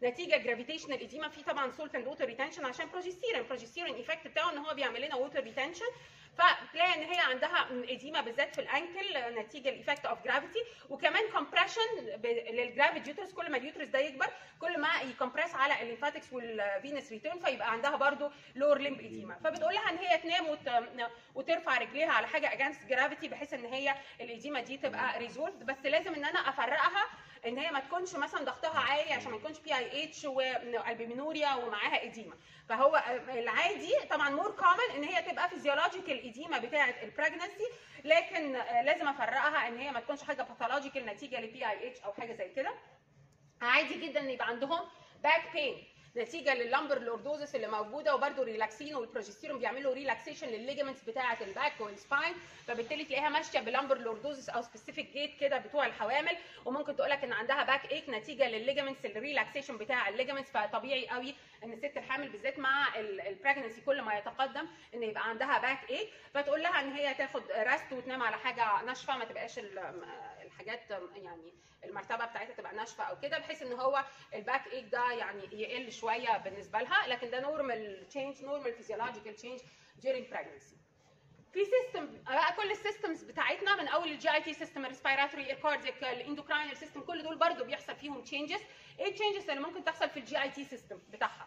[SPEAKER 1] نتيجه جرافيتيشنال ايديما في طبعا سولت اند ووتر ريتنشن عشان بروجستيرون بروجستيرون ايفكت بتاعه ان هو بيعمل لنا ووتر ريتنشن فتلاقي ان هي عندها ايديما بالذات في الانكل نتيجه الايفكت اوف جرافيتي وكمان كومبريشن للجرافيت يوترس كل ما اليوترس ده يكبر كل ما يكمبرس على الليمفاتكس والفينس ريتيرن فيبقى عندها برضو لور ليمب ايديما فبتقول لها ان هي تنام وت... وترفع رجليها على حاجه اجانست جرافيتي بحيث ان هي الايديما دي تبقى ريزولد بس لازم ان انا افرقها ان هي ما تكونش مثلا ضغطها عالي عشان ما يكونش بي اي اتش والبيمينوريا ومعاها ايديما فهو العادي طبعا مور كومن ان هي تبقى فيزيولوجيكال ايديما بتاعه البريجنسي لكن لازم افرقها ان هي ما تكونش حاجه باثولوجيكال نتيجه لبي اي اتش او حاجه زي كده عادي جدا ان يبقى عندهم باك بين نتيجه لللمبر لوردوزس اللي موجوده وبرده الريلاكسين والبروجستيرون بيعملوا ريلاكسيشن للليجمنتس بتاعه الباك والسباين فبالتالي تلاقيها ماشيه بلمبر لوردوزس او سبيسيفيك جيت كده بتوع الحوامل وممكن تقول لك ان عندها باك ايك نتيجه للليجمنتس الريلاكسيشن بتاع الليجمنتس فطبيعي قوي ان الست الحامل بالذات مع البريجنسي كل ما يتقدم ان يبقى عندها باك ايك فتقول لها ان هي تاخد ريست وتنام على حاجه ناشفه ما تبقاش الحاجات يعني المرتبه بتاعتها تبقى ناشفه او كده بحيث ان هو الباك ايك ده يعني يقل شويه بالنسبه لها لكن ده نورمال تشينج نورمال فيزيولوجيكال تشينج during pregnancy في سيستم بقى كل السيستمز بتاعتنا من اول الجي اي تي سيستم الريسبيراتوري الكاردياك الاندوكراينال سيستم كل دول برضو بيحصل فيهم تشينجز ايه التشينجز اللي ممكن تحصل في الجي اي تي سيستم بتاعها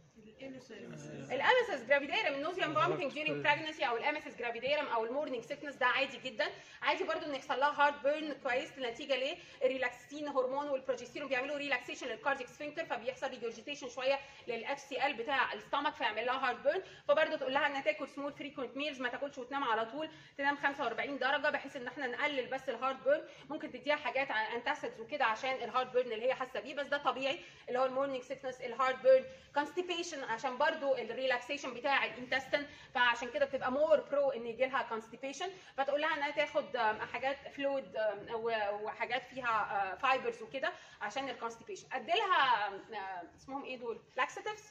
[SPEAKER 1] الامسس جرافيديرم النوزيوم فوميتنج during pregnancy او الامسس جرافيديرم او المورنينج سيكنس ده عادي جدا عادي برضو ان يحصل لها هارت بيرن كويس نتيجه للريلاكسين هرمون والبروجستيرون بيعملوا ريلاكسيشن للكارديك سفنكتر فبيحصل ريجورجيتيشن شويه للاتش سي ال بتاع الستومك فيعمل لها هارت بيرن فبرضو تقول لها انها تاكل سمول فريكوينت ميلز ما تاكلش وتنام على طول تنام 45 درجه بحيث ان احنا نقلل بس الهارت بيرن ممكن تديها حاجات انتاسيدز وكده عشان الهارت بيرن اللي هي حاسه بيه بس ده طبيعي اللي هو المورنينج سيكنس الهارت بيرن كونستيبيشن عشان برضو الريلاكسيشن بتاع الانتستين فعشان كده بتبقى مور برو ان يجي لها كونستيبيشن فتقول لها انها تاخد حاجات فلويد وحاجات فيها فايبرز وكده عشان الكونستيبيشن ادي لها اسمهم ايه دول لاكسيتيفز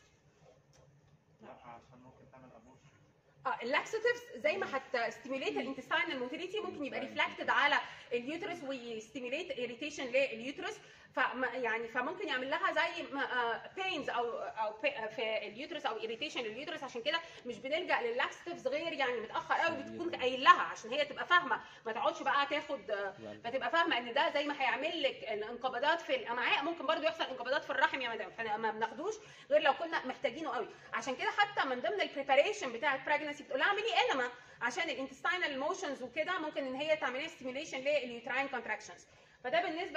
[SPEAKER 5] لا عشان ممكن تعمل ابوش
[SPEAKER 1] اه اللاكسيتيفز زي ما هتستيميليت الانتستينال موتيليتي ممكن يبقى ريفلكتد على اليوترس ويستيميليت اريتيشن لليوترس ف يعني فممكن يعمل لها زي بينز او او في اليوترس او اريتيشن لليوترس عشان كده مش بنلجا للاكستيفز غير يعني متاخر قوي بتكون قايل لها عشان هي تبقى فاهمه ما تقعدش بقى تاخد فتبقى فاهمه ان ده زي ما هيعمل لك الانقباضات في الامعاء ممكن برضو يحصل انقباضات في الرحم يا مدام فما بناخدوش غير لو كنا محتاجينه قوي عشان كده حتى من ضمن البريباريشن بتاع البريجنسي بتقول لها اعملي انما عشان الانتستينال موشنز وكده ممكن ان هي تعملي ستيميليشن لليوتراين كونتراكشنز فده بالنسبه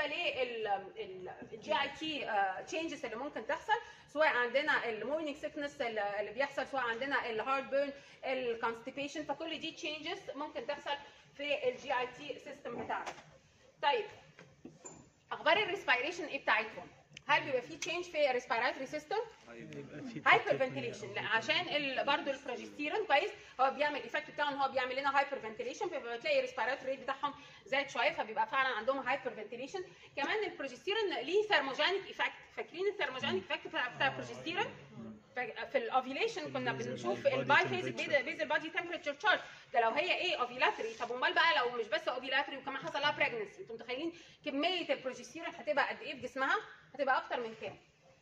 [SPEAKER 1] للجي اي تي تشينجز اللي ممكن تحصل سواء عندنا المورنينج سيكنس اللي بيحصل سواء عندنا الهارت بيرن الكونستيبيشن فكل دي تشينجز ممكن تحصل في الجي اي تي سيستم بتاعنا طيب اخبار الريسبيريشن ايه بتاعتهم هل بيبقى في تشينج في الريسبيراتوري سيستم
[SPEAKER 2] يبقى في
[SPEAKER 1] هايبر فنتيليشن عشان ال- برضه البروجستيرون كويس هو بيعمل الايفكت بتاعه ان هو بيعمل لنا هايبر فنتيليشن فبتلاقي الريسبيراتوري ريت بتاعهم زاد شويه فبيبقى فعلا عندهم هايبر فنتيليشن كمان البروجستيرون ليه ثيرموجينيك ايفكت فاكرين الثيرموجينيك ايفكت بتاع بتاع البروجستيرون ف- في الاوفيليشن كنا بنشوف الباي فيزيك بيزل بادي تمبريتشر تشارت ده لو هي ايه اوفيلاتري طب امال بقى لو مش بس اوفيلاتري وكمان حصل لها بريجنسي انتوا متخيلين كميه البروجستيرون هتبقى قد ايه في جسمها هتبقى اكتر من كام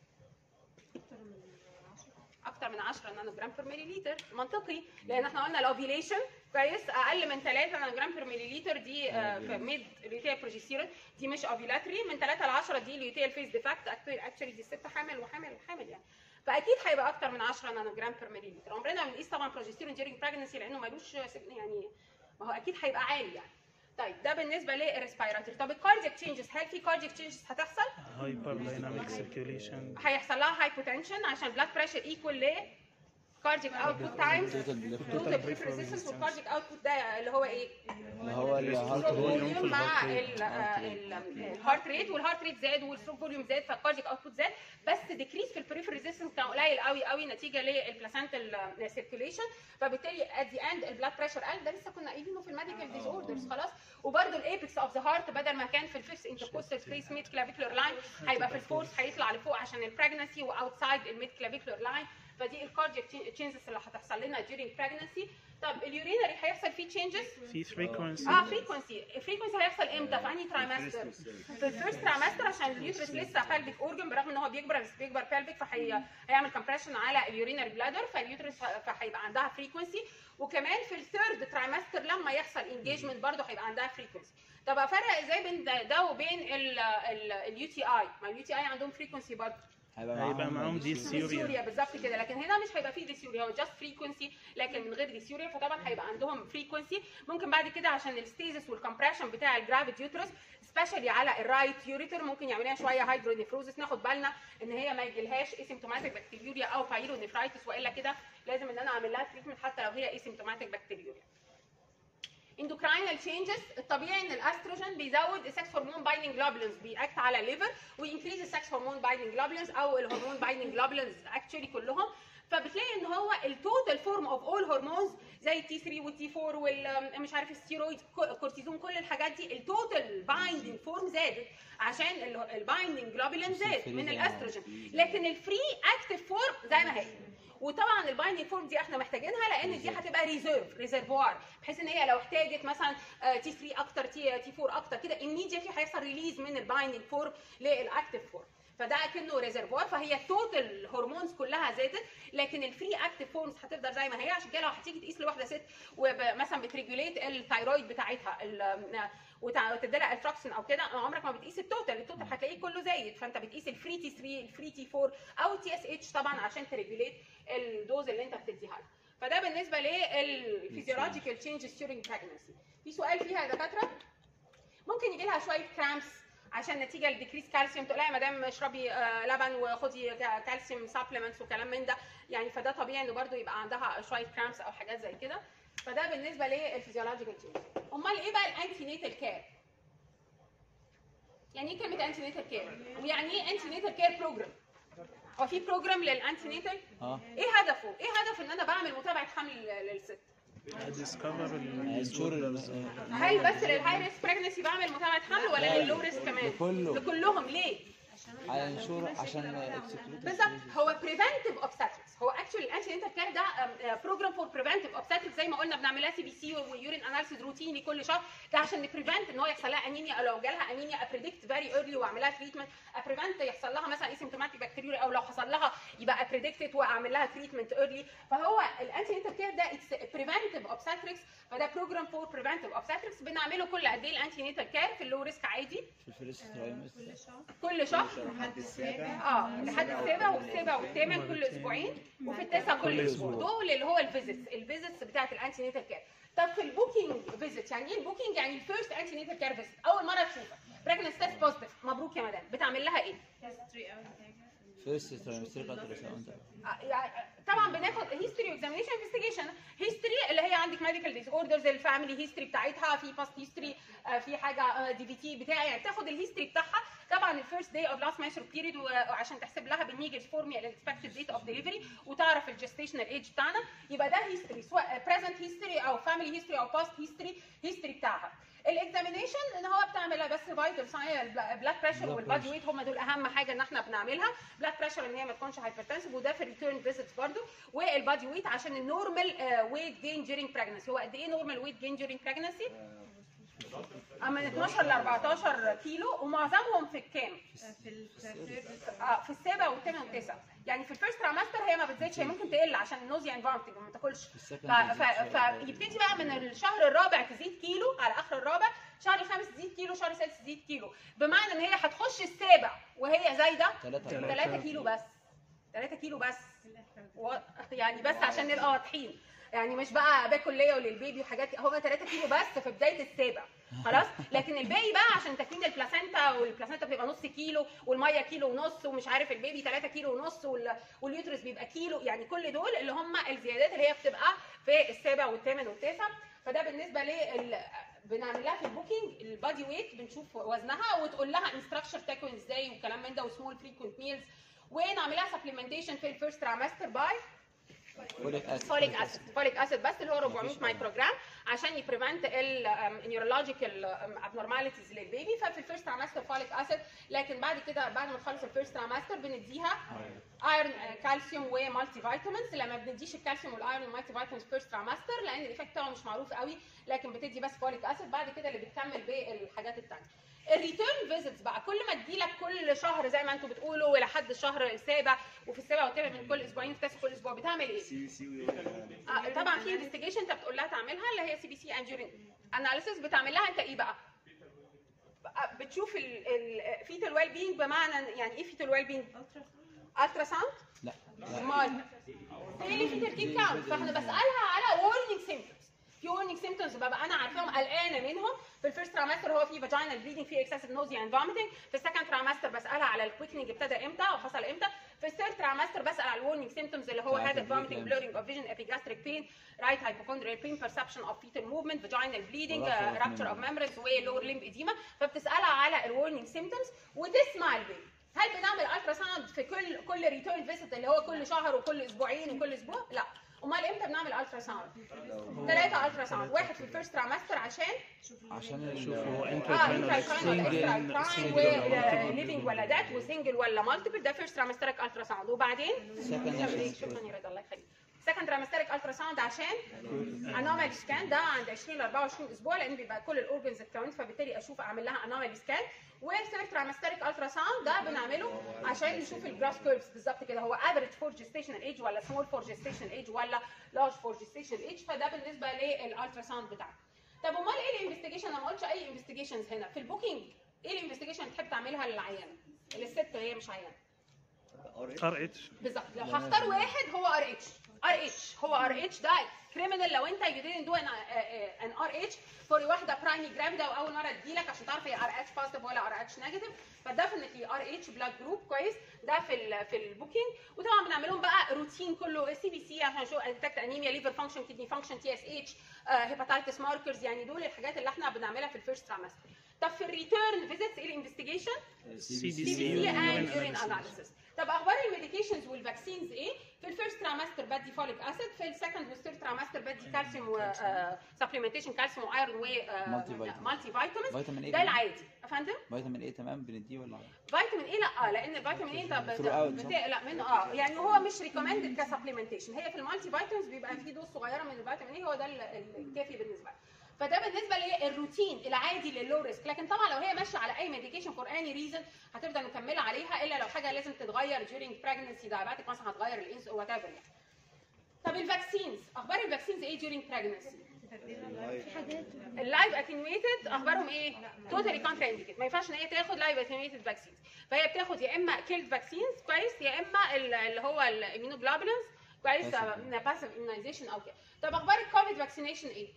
[SPEAKER 1] اكتر من 10 نانو جرام بير ملي لتر منطقي لان احنا قلنا الاوفيليشن كويس اقل من 3 نانو جرام بير ملي لتر دي آه، في ميد ليوتيال بروجستيرون دي مش اوفيلاتري من 3 ل 10 دي ليوتيال فيز ديفكت اكشلي دي ست حامل وحامل وحامل يعني فاكيد هيبقى اكتر من 10 نانو جرام بير ملي لتر عمرنا ما بنقيس طبعا بروجستيرون ديورنج براجنسي لانه ملوش سن- يعني ما هو اكيد هيبقى عالي يعني طيب ده بالنسبه للريسبيراتوري طب الكاردياك تشينجز هل في كاردياك تشينجز هتحصل؟
[SPEAKER 2] هايبر دايناميك سيركيوليشن
[SPEAKER 1] هيحصل لها هايبوتنشن عشن بلاد بريشر ايكوال ل كاردياك اوتبوت تايمز توتال بريف ريزيستنس والكارديك اوتبوت ده اللي هو ايه؟
[SPEAKER 7] اللي هو الهارت
[SPEAKER 2] فوليوم في
[SPEAKER 1] الفوليوم مع
[SPEAKER 2] الهارت ريت.
[SPEAKER 1] الهارت ريت والهارت ريت زاد والستروك فوليوم زاد فالكارديك اوتبوت زاد بس ديكريس في البريف ريزيستنس كان قليل قوي قوي نتيجه للبلاسنتال سيركيوليشن فبالتالي ات ذا اند البلاد بريشر قل ده لسه كنا قايلينه في الميديكال ديز اوردرز خلاص وبرده الايبكس اوف ذا هارت بدل ما كان في الفيفث انتركوستال سبيس ميد كلافيكولار لاين هيبقى في الفورس هيطلع لفوق عشان البريجنسي واوتسايد الميد كلافيكولار لاين فدي الكاردياك تشينجز اللي هتحصل لنا during pregnancy طب اليورينري هيحصل فيه تشينجز
[SPEAKER 2] في frequency
[SPEAKER 1] اه فريكونسي الفريكونسي هيحصل امتى في انهي ترايمستر في الفيرست ترايمستر عشان اليوترس لسه بلفيك اورجن برغم ان هو بيكبر بس بيكبر بلفيك فهي هيعمل كومبريشن على اليورينري بلادر فاليوترس ه- فهيبقى عندها فريكونسي وكمان في الثيرد ترايمستر لما يحصل انجيجمنت برضه هيبقى عندها فريكونسي طب افرق ازاي بين ده, ده وبين اليو تي اي ما اليو تي اي عندهم فريكونسي برضه
[SPEAKER 2] هيبقى معاهم ديسيوريا
[SPEAKER 1] ديسيوريا بالظبط كده لكن هنا مش هيبقى فيه ديسيوريا هو جاست فريكونسي لكن من غير ديسيوريا فطبعا هيبقى عندهم فريكونسي ممكن بعد كده عشان الستيزس والكمبريشن بتاع الجرافيد يوترس سبيشالي على الرايت يوريتر ممكن يعمل لها شويه هايدرونيفروزس ناخد بالنا ان هي ما يجيلهاش اسيمتوماتيك بكتيريوريا او بايلونيفرايتس والا كده لازم ان انا اعمل لها تريتمنت حتى لو هي اسيمتوماتيك بكتيريوريا اندوكراينال تشينجز الطبيعي ان الاستروجين بيزود السكس هرمون بايندينج جلوبولينز بيأكت على الليفر وينكريز السكس هرمون بايندينج جلوبولينز او الهرمون بايندينج جلوبولينز اكشولي كلهم فبتلاقي ان هو التوتال فورم اوف اول هرمونز زي التي 3 والتي 4 والمش عارف الستيرويد كورتيزون كل الحاجات دي التوتال بايندينج فورم زادت عشان البايندينج جلوبولين زاد من الاستروجين لكن الفري اكتيف فورم زي ما هي وطبعا البايندينج فورم دي احنا محتاجينها لان دي هتبقى ريزيرف ريزرفوار بحيث ان هي لو احتاجت مثلا تي 3 اكتر تي تي 4 اكتر كده immediately هيحصل ريليز من البايندينج فورم للاكتيف فورم فده كانه ريزرفوار فهي التوتال هرمونز كلها زادت لكن الفري اكتيف فورمز هتفضل زي ما هي عشان كده لو هتيجي تقيس لواحده ست ومثلا بتريجوليت الثايرويد بتاعتها ال- وتع- وتدي لها التروكسين او كده عمرك ما بتقيس التوتال التوتال هتلاقيه كله زايد فانت بتقيس الفري تي 3 الفري تي 4 او التي اس اتش طبعا عشان تريجوليت الدوز اللي انت بتديها لها فده بالنسبه للفيزيولوجيكال تشينجز during pregnancy في سؤال فيها يا دكاتره ممكن يجي لها شويه كرامس عشان نتيجه لديكريس كالسيوم تقول لها يا مدام اشربي آه، لبن وخدي كا- كالسيوم سبلمنتس وكلام من ده يعني فده طبيعي انه برده يبقى عندها شويه كرامس او حاجات زي كده فده بالنسبه للفيزيولوجيكال تشينج امال ايه بقى الانتي نيتال كير يعني ايه كلمه انتي نيتال كير ويعني ايه انتي نيتال كير بروجرام هو في بروجرام للانتي نيتال
[SPEAKER 7] اه
[SPEAKER 1] ايه هدفه ايه هدف ان انا بعمل متابعه حمل للست
[SPEAKER 2] discover
[SPEAKER 7] انشور ال-
[SPEAKER 1] هل بس للهاي ريسك بريجنسي بعمل متابعه حمل ولا
[SPEAKER 7] لا،
[SPEAKER 1] لللو ريسك كمان
[SPEAKER 7] لكله.
[SPEAKER 1] لكلهم ليه
[SPEAKER 7] على انشور عشان اكسكلود
[SPEAKER 1] بالظبط هو بريفنتيف اوبستاتريكس هو اكشولي الانتي انتر كير ده بروجرام فور بريفنتيف اوبستاتريكس زي ما قلنا بنعملها سي بي سي ويورين اناليسيس روتيني كل شهر ده عشان نبريفنت ان هو يحصل لها انيميا او لو جالها انيميا ابريدكت فيري ايرلي واعمل لها تريتمنت ابريفنت يحصل لها مثلا اسيمتوماتيك بكتيريا او لو حصل لها يبقى ابريدكتد واعمل لها تريتمنت ايرلي فهو الانتي انتر كير ده اتس بريفنتيف اوبستاتريكس فده بروجرام فور بريفنتيف اوبستاتريكس بنعمله كل قد ايه الانتي نيتال كير في اللو ريسك عادي
[SPEAKER 7] في الفيرست ترايمستر
[SPEAKER 1] كل شهر اه لحد السابع والسابع والثامن كل اسبوعين وفي التاسع كل
[SPEAKER 2] كل
[SPEAKER 1] اسبوع
[SPEAKER 2] أسبوع.
[SPEAKER 1] دول اللي هو الفيزيتس الفيزيتس بتاعت الانتي نيتال كير طب في البوكينج فيزيت يعني ايه البوكينج يعني الفيرست انتي نيتال كير فيزيت اول مره تشوفها بريجنس تيست بوزيتيف مبروك يا مدام بتعمل لها ايه؟
[SPEAKER 7] فيرست ترايمستر قدر ساوند
[SPEAKER 1] آه، يعني طبعا بناخد هيستوري واكزامينشن انفستيجيشن هيستوري اللي هي عندك ميديكال ديس اوردرز الفاميلي هيستوري بتاعتها في باست هيستوري في حاجه دي في تي بتاعي يعني بتاخد الهيستوري بتاعها طبعا الفيرست داي اوف لاست menstrual بيريد وعشان تحسب لها بالنيجر فورمي الاكسبكتد ديت اوف ديليفري وتعرف الجستيشنال ايج بتاعنا يبقى ده هيستوري سواء بريزنت هيستوري او فاميلي هيستوري او باست هيستوري هيستوري بتاعها الاكزامينشن ان هو بتعملها بس فايتال ساين البلاد بريشر والبادي ويت هم دول اهم حاجه ان احنا بنعملها بلاد بريشر ان هي ما تكونش هايبرتنسيف وده في الريتيرن فيزيتس برضو والبادي ويت عشان النورمال ويت جين جيرنج بريجنسي هو قد ايه نورمال ويت جين جيرنج بريجنسي من 12 ل 14 كيلو ومعظمهم في الكام؟ اه في السابع والثامن والتاسع يعني في الفيرست ترامستر هي ما بتزيدش هي ممكن تقل عشان النوزيا انفانتنج ما تاكلش ف-
[SPEAKER 7] السكند
[SPEAKER 1] ف- فيبتدي بقى من الشهر الرابع تزيد كيلو على اخر الرابع شهر الخامس تزيد كيلو شهر السادس تزيد كيلو بمعنى ان هي هتخش السابع وهي زايده
[SPEAKER 7] ثلاثة
[SPEAKER 1] 3 كيلو بس 3 كيلو بس و... يعني بس عشان نبقى واضحين يعني مش بقى باكل ليا وللبيبي وحاجات هو 3 كيلو بس في بدايه السابع خلاص لكن الباقي بقى عشان تكوين البلاسينتا والبلاسينتا بتبقى نص كيلو والميه كيلو ونص ومش عارف البيبي 3 كيلو ونص وال... واليوترس بيبقى كيلو يعني كل دول اللي هم الزيادات اللي هي بتبقى في السابع والثامن والتاسع فده بالنسبه لل بنعمل لها في البوكينج البادي ويت بنشوف وزنها وتقول لها انستراكشر تاكل ازاي وكلام من ده وسمول فريكوينت ميلز ونعمل لها سبلمنتيشن في الفيرست ترامستر باي
[SPEAKER 7] فوليك اسيد
[SPEAKER 1] فوليك اسيد فوليك اسيد بس اللي هو 400 مايكرو جرام عشان يبريفنت النيورولوجيكال ابنورماليتيز للبيبي ففي الفيرست ترامستر فوليك اسيد لكن بعد كده بعد ما تخلص الفيرست ترامستر بنديها ايرون كالسيوم ومالتي فيتامينز لما بنديش الكالسيوم والايرون والمالتي فيتامينز فيرست ترامستر لان الايفكت بتاعه مش معروف قوي لكن بتدي بس فوليك اسيد بعد كده اللي بتكمل بالحاجات الثانيه الريتيرن فيزيتس بقى كل ما تجيلك كل شهر زي ما انتم بتقولوا لحد الشهر السابع وفي السابع والتابع من كل اسبوعين في كل اسبوع بتعمل ايه؟
[SPEAKER 3] سي سي
[SPEAKER 1] آه، طبعا في انفستيجيشن انت بتقول لها تعملها اللي هي سي بي سي انجورين اناليسيس بتعمل لها انت ايه بقى؟ بقى بتشوف الفيتال ويل بينج بمعنى يعني ايه فيتال ويل بينج؟ الترا ساوند؟
[SPEAKER 7] لا لا
[SPEAKER 1] امال ايه اللي فيتال كيك كاونت فاحنا بسالها على warning symptoms في warning symptoms ببقى انا عارفاهم قلقانه منهم في الفيرست ترامستر هو في فاجينال بليدنج في اكسسيف نوزيا اند فوميتنج في السكند ترامستر بسالها على الكويكنينج ابتدى امتى او حصل امتى في الثيرد ترامستر بسال على الورنينج سيمتومز اللي هو
[SPEAKER 7] بتاعت
[SPEAKER 1] هذا فوميتنج
[SPEAKER 7] البريكلامس.
[SPEAKER 1] blurring of vision epigastric pain right hypochondrial pain perception of fetal movement vaginal bleeding
[SPEAKER 7] ولا
[SPEAKER 1] uh,
[SPEAKER 7] خوف
[SPEAKER 1] rupture of
[SPEAKER 7] منه.
[SPEAKER 1] membranes ولور limb edema فبتسالها على الورنينج سيمتومز وتسمع البيبي هل بنعمل الترا ساوند في كل كل ريتيرن فيزيت اللي هو كل شهر وكل اسبوعين وكل اسبوع لا امال امتى بنعمل الترا ساوند ثلاثه الترا ساوند واحد في الفيرست ترامستر عشان
[SPEAKER 7] عشان
[SPEAKER 2] شوفوا
[SPEAKER 7] ال
[SPEAKER 2] انت
[SPEAKER 1] اه
[SPEAKER 2] كمان
[SPEAKER 1] انترا
[SPEAKER 2] single
[SPEAKER 1] و
[SPEAKER 2] single
[SPEAKER 1] ليفنج ولا ذات وسنجل ولا مالتيبل ده فيرست ترامسترك الترا ساوند وبعدين
[SPEAKER 7] Second
[SPEAKER 1] شكرا يا رضا الله يخليك سكند ترامسترك الترا ساوند عشان انومالي سكان ده عند 20 ل 24 اسبوع لان بيبقى كل الاورجنز اتكونت فبالتالي اشوف اعمل لها انومالي سكان والثيرد ترامسترك الترا ساوند ده بنعمله عشان نشوف الجراس كيرفز بالظبط كده هو افريج فور جيستيشن ايج ولا سمول فور جيستيشن ايج ولا لارج فور جيستيشن ايج فده بالنسبه للالترا ساوند بتاعنا طب امال ايه الانفستيجيشن انا ما قلتش اي انفستيجيشنز هنا في البوكينج ايه الانفستيجيشن اللي تحب تعملها للعيانه للست هي مش عيانه
[SPEAKER 2] ار اتش
[SPEAKER 1] بالظبط لو هختار واحد هو ار اتش ار اتش هو ار اتش ده كريمنال لو انت يو didn't do an, ان ار اتش فور واحده برايمي جرافيدا واول مره تجيلك عشان تعرف هي ار اتش بوزيتيف ولا ار اتش نيجاتيف فديفنتلي ار اتش بلاد جروب كويس ده في ال في البوكينج وطبعا بنعمل لهم بقى روتين كله سي بي سي عشان نشوف ديتكت انيميا ليفر فانكشن كدني فانكشن تي اس اتش هيباتيتس ماركرز يعني دول الحاجات اللي احنا بنعملها في الفيرست ترامستر طب في الريتيرن فيزيتس ايه الانفستيجيشن
[SPEAKER 2] سي
[SPEAKER 1] سي
[SPEAKER 2] بي
[SPEAKER 1] بي
[SPEAKER 2] سي
[SPEAKER 1] سي اند يورين اناليسيس طب اخبار الميديكيشنز والفاكسينز ايه في الفيرست ترامستر بدي فوليك اسيد في السكند والثيرد ترامستر بدي كالسيوم و سبلمنتيشن كالسيوم وايرون و
[SPEAKER 7] Multi vitamin.
[SPEAKER 1] مالتي فيتامينز
[SPEAKER 7] فيتامين ايه
[SPEAKER 1] ده
[SPEAKER 7] كمان؟
[SPEAKER 1] العادي يا فندم
[SPEAKER 7] فيتامين ايه تمام بنديه ولا
[SPEAKER 1] فيتامين ايه لا لان الفيتامين ايه انت بت-
[SPEAKER 7] Throughout.
[SPEAKER 1] بتقلق منه اه يعني هو مش ريكومندد كسبلمنتيشن هي في المالتي فيتامينز بيبقى في دوز صغيره من الفيتامين ايه هو ده ال- ال- الكافي بالنسبه لها فده بالنسبه للروتين العادي للو ريسك لكن طبعا لو هي ماشيه على اي ميديكيشن فور اني ريزن هتفضل مكمله عليها الا لو حاجه لازم تتغير during pregnancy diabetic مثلا هتغير الانس او وات ايفر يعني طب الفاكسينز اخبار الفاكسينز ايه during pregnancy
[SPEAKER 6] في حاجات
[SPEAKER 1] اللايف اتنيويتد اخبارهم ايه؟ توتالي كونترا انديكيت ما ينفعش ان هي تاخد لايف اتنيويتد فاكسينز فهي بتاخد يا اما كيلد فاكسينز كويس يا اما ال- اللي هو الاميونوجلوبولينز كويس
[SPEAKER 7] Passive.
[SPEAKER 1] باسيف اميونايزيشن او كده طب اخبار الكوفيد فاكسينيشن ايه؟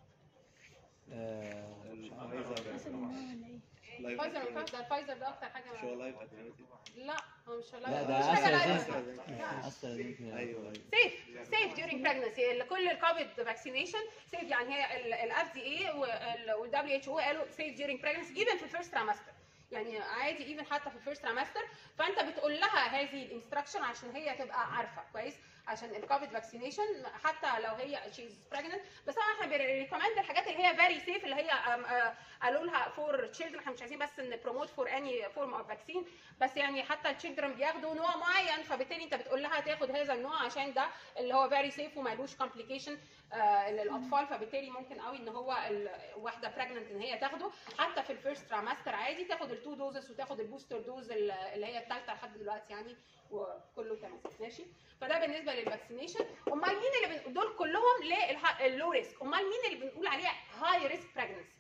[SPEAKER 7] آه، مش عارف.
[SPEAKER 6] حسب النوع ولا ايه
[SPEAKER 1] فايزر من ده الفايزر ده اكتر حاجه
[SPEAKER 3] شو لايف اتنيوتي
[SPEAKER 1] لا هو مش
[SPEAKER 7] لا ده
[SPEAKER 1] مش حاجه
[SPEAKER 7] استرازينيكا
[SPEAKER 1] لايف
[SPEAKER 7] استرازينيكا
[SPEAKER 3] ايوه ايوه
[SPEAKER 1] سيف سيف during pregnancy كل الكوفيد فاكسينيشن سيف يعني هي الاف دي اي والدبليو اتش او قالوا سيف during pregnancy even في الفيرست ترامستر يعني عادي ايفن حتى في الفيرست ترامستر فانت بتقول لها هذه الانستراكشن عشان هي تبقى عارفه كويس عشان الكوفيد فاكسينيشن حتى لو هي شيز بريجننت بس طبعا احنا بنريكومند الحاجات اللي هي فيري سيف اللي هي أم، آه، قالوا لها فور تشيلدرن احنا مش عايزين بس ان بروموت فور اني فورم اوف فاكسين بس يعني حتى التشيلدرن بياخدوا نوع معين فبالتالي انت بتقول لها تاخد هذا النوع عشان ده اللي هو فيري سيف ومالوش كومبليكيشن للاطفال فبالتالي ممكن قوي ان هو ال- واحده بريجننت ان هي تاخده حتى في الفيرست ترامستر عادي تاخد التو دوزز وتاخد البوستر دوز ال- اللي هي الثالثه لحد دلوقتي يعني وكله تمام ماشي فده بالنسبه للفاكسينيشن امال مين اللي بن... دول كلهم للو ريسك امال مين اللي بنقول عليها هاي ريسك بريجنسي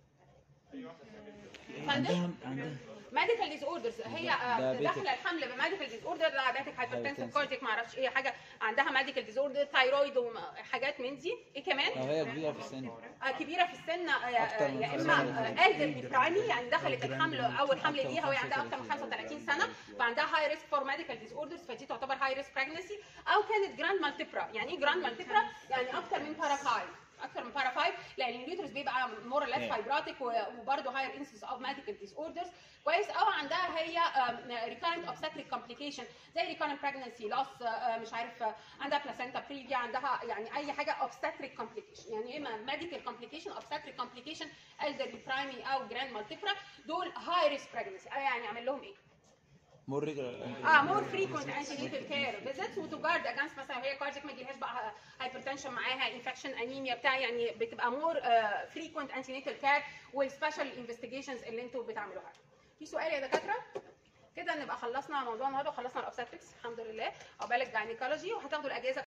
[SPEAKER 7] عندها عندها
[SPEAKER 1] ميديكال ديز اوردرز هي آه،
[SPEAKER 7] Diabetic.
[SPEAKER 1] داخله الحمل بميديكال ديز اوردر دايابيتك هايبرتنسيف
[SPEAKER 7] Hypertensive.
[SPEAKER 1] كارديك ما اعرفش ايه حاجه عندها ميديكال ديز اوردر ثايرويد وحاجات من دي ايه كمان
[SPEAKER 7] لو هي كبيره في السن
[SPEAKER 1] آه، كبيره في السن آه،
[SPEAKER 7] أكتر
[SPEAKER 1] آه،
[SPEAKER 7] من
[SPEAKER 1] يا
[SPEAKER 7] 35
[SPEAKER 1] اما الدر برايمي يعني دخلت الحمل اول حمل
[SPEAKER 7] أكتر من
[SPEAKER 1] ليها وهي عندها اكتر من 35 سنه فعندها هاي ريسك فور ميديكال ديز اوردرز فدي تعتبر هاي ريسك بريجنسي او كانت جراند مالتيبرا يعني ايه جراند مالتيبرا يعني اكتر من باراكايف اكتر من بارا 5 لان اليوترس بيبقى مور ليس
[SPEAKER 7] Yeah.
[SPEAKER 1] فايبراتيك وبرده هاير انسنس اوف ميديكال ديس اوردرز كويس او عندها هي ريكارنت اوبستريك كومبليكيشن زي ريكارنت بريجنسي لوس مش عارف آه، عندها بلاسينتا بريفيا عندها يعني اي حاجه اوبستريك كومبليكيشن يعني اما ميديكال كومبليكيشن اوبستريك كومبليكيشن elderly برايمي او جراند مالتيبرا دول هاي ريسك بريجنسي يعني اعمل لهم ايه؟
[SPEAKER 7] مور ريجولار
[SPEAKER 1] اه مور فريكونت انتي نيتال كير فيزيتس وتو جارد اجانست مثلا وهي كارديك ما يجيلهاش بقى هايبرتنشن معاها انفكشن انيميا بتاع يعني بتبقى مور فريكونت انتي نيتال كير والسبيشال انفستيجيشنز اللي انتوا بتعملوها في سؤال يا دكاتره كده نبقى خلصنا موضوع النهارده وخلصنا الاوبستريكس الحمد لله عقبال الجاينيكولوجي وهتاخدوا الاجازه